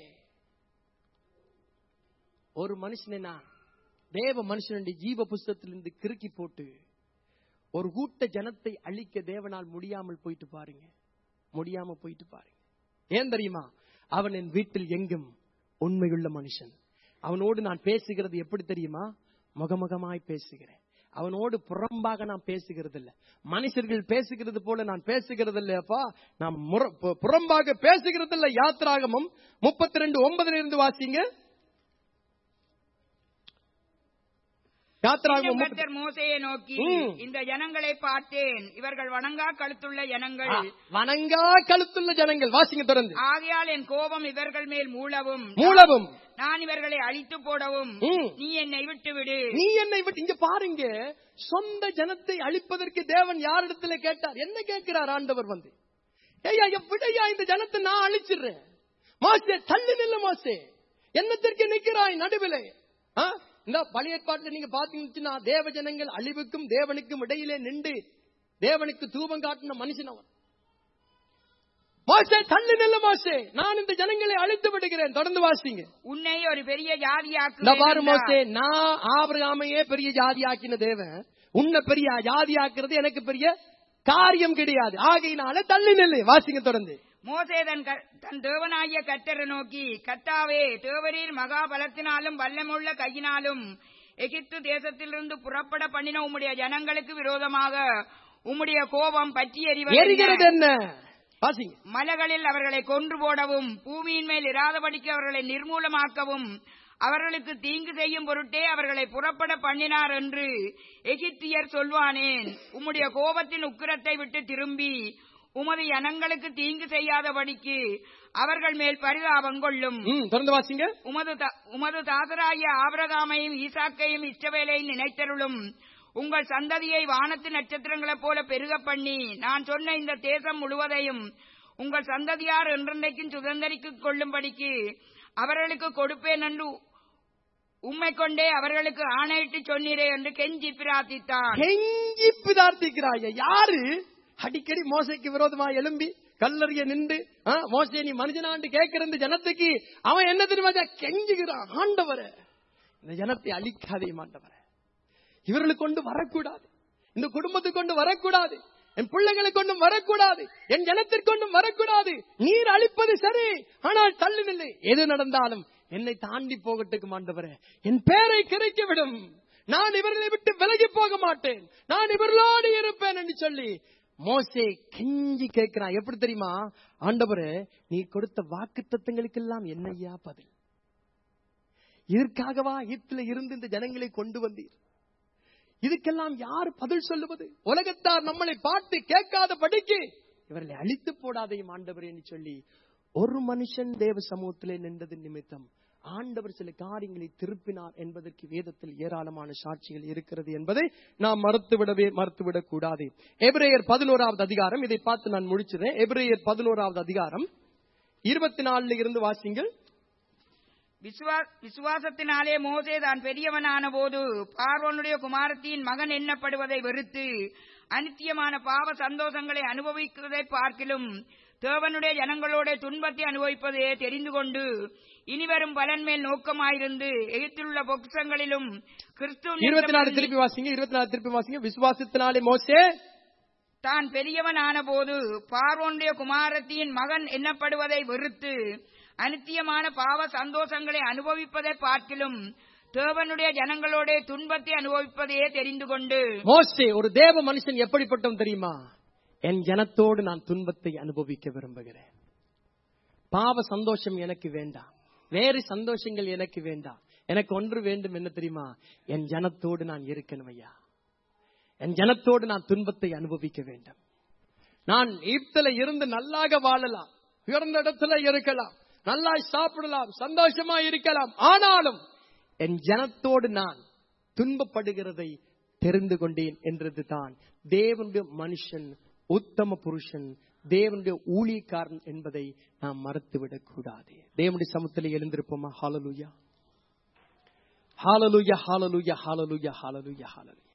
ஒரு மனுஷனை நான் தேவ மனுஷனுடைய ஜீவ புஸ்தகத்திலிருந்து கிறுக்கி போட்டு ஒரு கூட்ட ஜனத்தை அழிக்க தேவனால் முடியாமல் போயிட்டு பாருங்க முடியாம போயிட்டு பாருங்க ஏன் தெரியுமா அவன் என் வீட்டில் எங்கும் உண்மையுள்ள மனுஷன் அவனோடு நான் பேசுகிறது எப்படி தெரியுமா முகமுகமாய் பேசுகிறேன் அவனோடு புறம்பாக நான் பேசுகிறது இல்ல மனுஷர்கள் பேசுகிறது போல நான் பேசுகிறது இல்லையப்பா நான் முற- பு- புறம்பாக பேசுகிறது இல்ல யாத்ராகமம் முப்பத்தி ரெண்டு ஒன்பதுல இருந்து வாசிங்க யாத்ராகமம் இன்னும் முப்பத்தி- கர்த்தர் மோசையை நோக்கி ம். இந்த ஜனங்களை பார்த்தேன் இவர்கள் வணங்கா கழுத்துள்ள ஜனங்கள் ஆ, வணங்கா கழுத்துள்ள ஜனங்கள் வாசிங்க தொடர்ந்து ஆகையால் என் கோபம் இவர்கள் மேல் மூளவும் மூலவும் நான் இவர்களை அழித்து போடவும் ம். நீ என்னை விட்டு விடு நீ என்னை விட்டு இங்க பாருங்க சொந்த ஜனத்தை அழிப்பதற்கு தேவன் யாரிடத்துல கேட்டார் என்ன கேட்கிறார் ஆண்டவர் வந்து ஏய்யா எப்படியா இந்த ஜனத்தை நான் அழிச்சிடுறேன் மாசே தள்ளி நில்ல மாசே என்னத்திற்கு நிக்கிறாய் நடுவிலே ஆ? இந்த பழைய ஏற்பாட்டுல நீங்க பாத்தீங்கன்னா தேவ ஜனங்கள் அழிவுக்கும் தேவனுக்கும் இடையிலே நின்று தேவனுக்கு தூபம் காட்டின மனுஷன் அவன் மாசே தள்ளி நில்ல மாசே நான் இந்த ஜனங்களை அழித்து விடுகிறேன் தொடர்ந்து வாசிங்க உன்னை ஒரு பெரிய இந்த ஜாதியாக்கு பாரு மோசே நான் ஆபிரகாமையே பெரிய ஜாதியாக்கின தேவன் உன்னை பெரிய ஜாதியாக்குறது எனக்கு பெரிய காரியம் கிடையாது ஆகையினால தள்ளி நில்லு வாசிங்க தொடர்ந்து மோசே தன் க- தன் தேவனாகிய கர்த்தரை நோக்கி கர்த்தாவே தேவரீர் மகா பலத்தினாலும் வல்லமுள்ள கையினாலும் எகிப்து தேசத்திலிருந்து புறப்பட பண்ணின உம்முடைய ஜனங்களுக்கு விரோதமாக உம்முடைய கோபம் பற்றி எரிகிறது எறிவது என்ன வாசிங்க மலைகளில் அவர்களை கொன்று போடவும் பூமியின் மேல் இராதபடிக்கு அவர்களை நிர்மூலமாக்கவும் அவர்களுக்கு தீங்கு செய்யும் பொருட்டே அவர்களை புறப்பட பண்ணினார் என்று எகிப்தியர் சொல்வானேன் உம்முடைய கோபத்தின் உக்கிரத்தை விட்டு திரும்பி உமது ஜனங்களுக்கு தீங்கு செய்யாதபடிக்கு அவர்கள் மேல் பரிதாபம் கொள்ளும் ம் தொடர்ந்து வாசிங்க உமது த- உமது தாசராகிய ஆபிரகாமையும் ஈசாக்கையும் இஷ்டவேலையும் நினைத்தருளும் உங்கள் சந்ததியை வானத்து நட்சத்திரங்களைப் போல பெருக பண்ணி நான் சொன்ன இந்த தேசம் முழுவதையும் உங்கள் சந்ததியார் என்றென்றைக்கும் சுதந்திரித்துக் கொள்ளும்படிக்கு அவர்களுக்கு கொடுப்பேன் என்று உம்மை கொண்டே அவர்களுக்கு ஆணையிட்டு சொன்னீரே என்று கெஞ்சி பிரார்த்தித்தான் கெஞ்சி பிதார்த்திக்கிறாய யாரு அடிக்கடி மோசைக்கு விரோதமா எழும்பி கல்லறிய நின்று ஆ, மோசே நீ மனுஷனாண்டு கேட்கிற இந்த ஜனத்துக்கு அவன் என்ன தெரியுமா செய்ய? கெஞ்சுகிறான் ஆண்டவரே இந்த ஜனத்தை அழிக்காதே ஆண்டவரே இவர்களுக்கு கொண்டு வரக்கூடாது இந்த குடும்பத்துக்கு கொண்டு வரக்கூடாது என் பிள்ளைகளை கொண்டும் வரக்கூடாது என் ஜனத்திற்கு கொண்டும் வரக்கூடாது நீர் அழிப்பது சரி ஆனால் தள்ளி நில்லை எது நடந்தாலும் என்னை தாண்டி போகட்டுக்கு ஆண்டவரே என் பேரை கிடைக்க விடும் நான் இவர்களை விட்டு விலகி போக மாட்டேன் நான் இவர்களோடு இருப்பேன் என்று சொல்லி மோசே கெஞ்சி கேட்கிறான் எப்படி தெரியுமா ஆண்டவரே நீ கொடுத்த வாக்கு தத்தங்களுக்கெல்லாம் என்னையா பதில் இதற்காகவா ஈத்துல இருந்து இந்த ஜனங்களை கொண்டு வந்தீர் இதுக்கெல்லாம் யார் பதில் சொல்லுவது உலகத்தார் நம்மளை பார்த்து கேட்காத படிக்கு இவர்களை அழித்து போடாதையும் ஆண்டவர் என்று சொல்லி ஒரு மனுஷன் தேவ சமூகத்திலே நின்றது நிமித்தம் ஆண்டவர் சில காரியங்களை திருப்பினார் என்பதற்கு வேதத்தில் ஏராளமான சாட்சிகள் இருக்கிறது என்பதை நாம் மறுத்துவிடவே மறுத்துவிடக் கூடாது எபிரேயர் பதினோராவது அதிகாரம் இதை பார்த்து நான் முடிச்சிடுறேன் எபிரேயர் பதினோராவது அதிகாரம் இருபத்தி நாலுல இருந்து வாசிங்கள் விசுவா- விசுவாசத்தினாலே மோசே தான் பெரியவனான போது பார்வோனுடைய குமாரத்தின் மகன் எண்ணப்படுவதை வெறுத்து அனித்தியமான பாவ சந்தோஷங்களை அனுபவிக்கிறதை பார்க்கிலும் தேவனுடைய ஜனங்களோட துன்பத்தை அனுபவிப்பதையே தெரிந்து கொண்டு இனிவரும் பலன் மேல் நோக்கமாயிருந்து எகிப்திலுள்ள பொக்சங்களிலும் கிறிஸ்துவ இருபத்தி நாலு திருப்பி வாசிங்க இருபத்தி நாலு திருப்பி வாசிங்க விசுவாசத்தினாலே மோசே தான் பெரியவனான போது பார்வோனுடைய குமாரத்தியின் மகன் எண்ணப்படுவதை வெறுத்து அனித்தியமான பாவ சந்தோஷங்களை அனுபவிப்பதை பார்க்கிலும் தேவனுடைய ஜனங்களோட துன்பத்தை அனுபவிப்பதையே தெரிந்து கொண்டு மோசே ஒரு தேவ மனுஷன் எப்படிப்பட்டவன் தெரியுமா என் ஜனத்தோடு நான் துன்பத்தை அனுபவிக்க விரும்புகிறேன் பாவ சந்தோஷம் எனக்கு வேண்டாம் வேறு சந்தோஷங்கள் எனக்கு வேண்டாம் எனக்கு ஒன்று வேண்டும் என்ன தெரியுமா என் ஜனத்தோடு நான் இருக்கணும் ஐயா என் ஜனத்தோடு நான் துன்பத்தை அனுபவிக்க வேண்டும் நான் ஈப்தில இருந்து நல்லாக வாழலாம் உயர்ந்த இடத்துல இருக்கலாம் நல்லா சாப்பிடலாம் சந்தோஷமா இருக்கலாம் ஆனாலும் என் ஜனத்தோடு நான் துன்பப்படுகிறதை தெரிந்து கொண்டேன் என்றது தான் தேவனுடைய மனுஷன் உத்தம புருஷன் தேவனுடைய ஊழியக்காரன் என்பதை நாம் மறுத்துவிடக் கூடாது தேவனுடைய சமத்துல எழுந்திருப்போமா hallelujah hallelujah hallelujah hallelujah hallelujah hallelujah